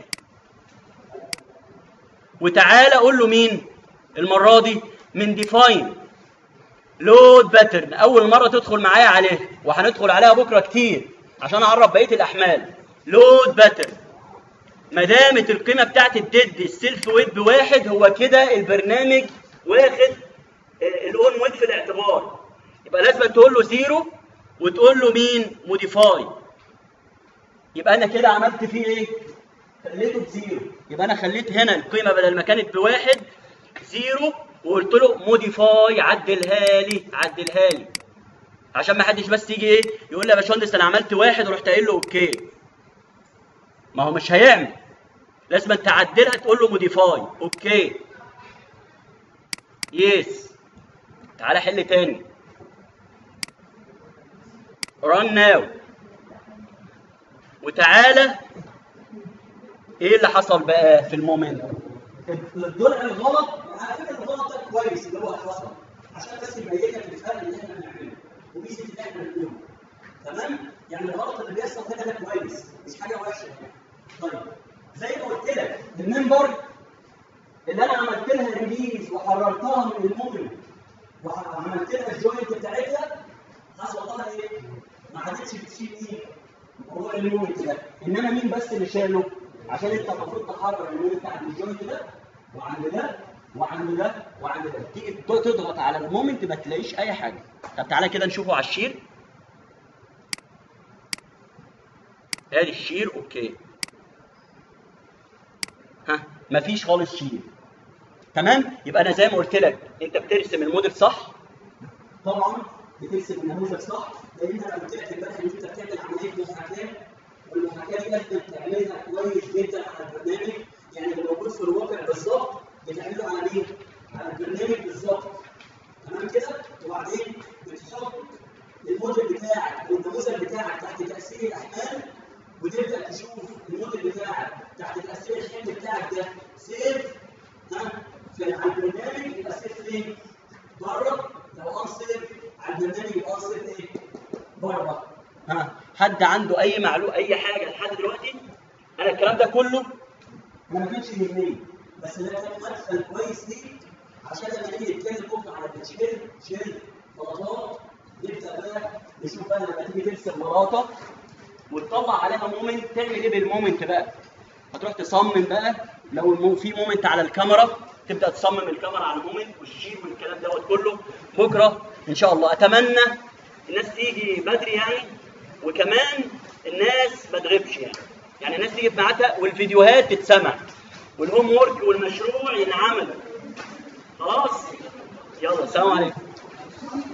Speaker 1: وتعالى قول له مين المره دي من ديفاين لود باترن اول مره تدخل معايا عليه وهندخل عليها بكره كتير عشان اعرف بقيه الاحمال لود باترن ما دامت القيمه بتاعت الديد السيلف ويت بواحد هو كده البرنامج واخد الاون ويت في الاعتبار يبقى لازم تقول له زيرو وتقول له مين موديفاي يبقى انا كده عملت فيه ايه خليته بزيرو يبقى انا خليت هنا القيمه بدل ما كانت بواحد زيرو وقلت له موديفاي عدلها لي عدلها لي عشان ما حدش بس يجي ايه يقول لي يا باشمهندس انا عملت واحد ورحت قايل له اوكي ما هو مش هيعمل لازم تعدلها تقول له موديفاي اوكي يس تعالى حل تاني ران ناو وتعالى ايه اللي حصل بقى في المومنت الضلع الغلط على فكره الغلط ده كويس اللي هو حصل عشان بس يبين لك الفرق اللي احنا بنعمله وميزه اللي احنا بنقوله تمام يعني الغلط اللي بيحصل هنا ده كويس مش حاجه وحشه طيب زي ما قلت لك المنبر اللي انا عملت لها ريليز وحررتها من المومنت وعملت لها الجوينت بتاعتها حصل لها ايه؟ ما عادتش بتشيل ايه؟ هو المومنت ده انما مين بس اللي شاله؟ عشان انت المفروض تحرر المومنت بتاعت الجوينت ده وعند ده وعند ده وعند ده تيجي تضغط على المومنت ما تلاقيش اي حاجه طب تعالى كده نشوفه على الشير ادي الشير اوكي ها مفيش خالص شير تمام يبقى انا زي ما قلت لك انت بترسم الموديل صح طبعا بترسم النموذج صح لان انا قلت لك امبارح ان انت بتعمل عمليه محاكاه والمحاكاه دي لازم تعملها كويس جدا على البرنامج يعني اللي موجود في الواقع بالظبط بتعمله على مين؟ على البرنامج بالظبط تمام كده وبعدين بتحط بتاعك تحت تاثير الاحمال وتبدا تشوف الموديل بتاعك تحت تاثير الحمل بتاعك ده سيف ها في على البرنامج يبقى سيف فين؟ بره لو ان سيف على البرنامج يبقى ان سيف ايه؟ بره ها حد عنده اي معلومه اي حاجه لحد دلوقتي؟ انا الكلام ده كله انا ما كانش يهمني بس ده كان مدخل كويس ليه عشان لما نيجي نتكلم بكره على التشكيل شيل بلاطات نبدا بقى نشوف بقى لما تيجي ترسم بلاطه وتطلع عليها مومنت تعمل ايه بالمومنت بقى؟ هتروح تصمم بقى لو المو في مومنت على الكاميرا تبدا تصمم الكاميرا على المومنت والشيل والكلام دوت كله بكره ان شاء الله اتمنى الناس تيجي بدري يعني وكمان الناس ما تغيبش يعني يعني الناس تيجي بميعادها والفيديوهات تتسمع والهوم وورك والمشروع ينعمل خلاص يلا السلام عليكم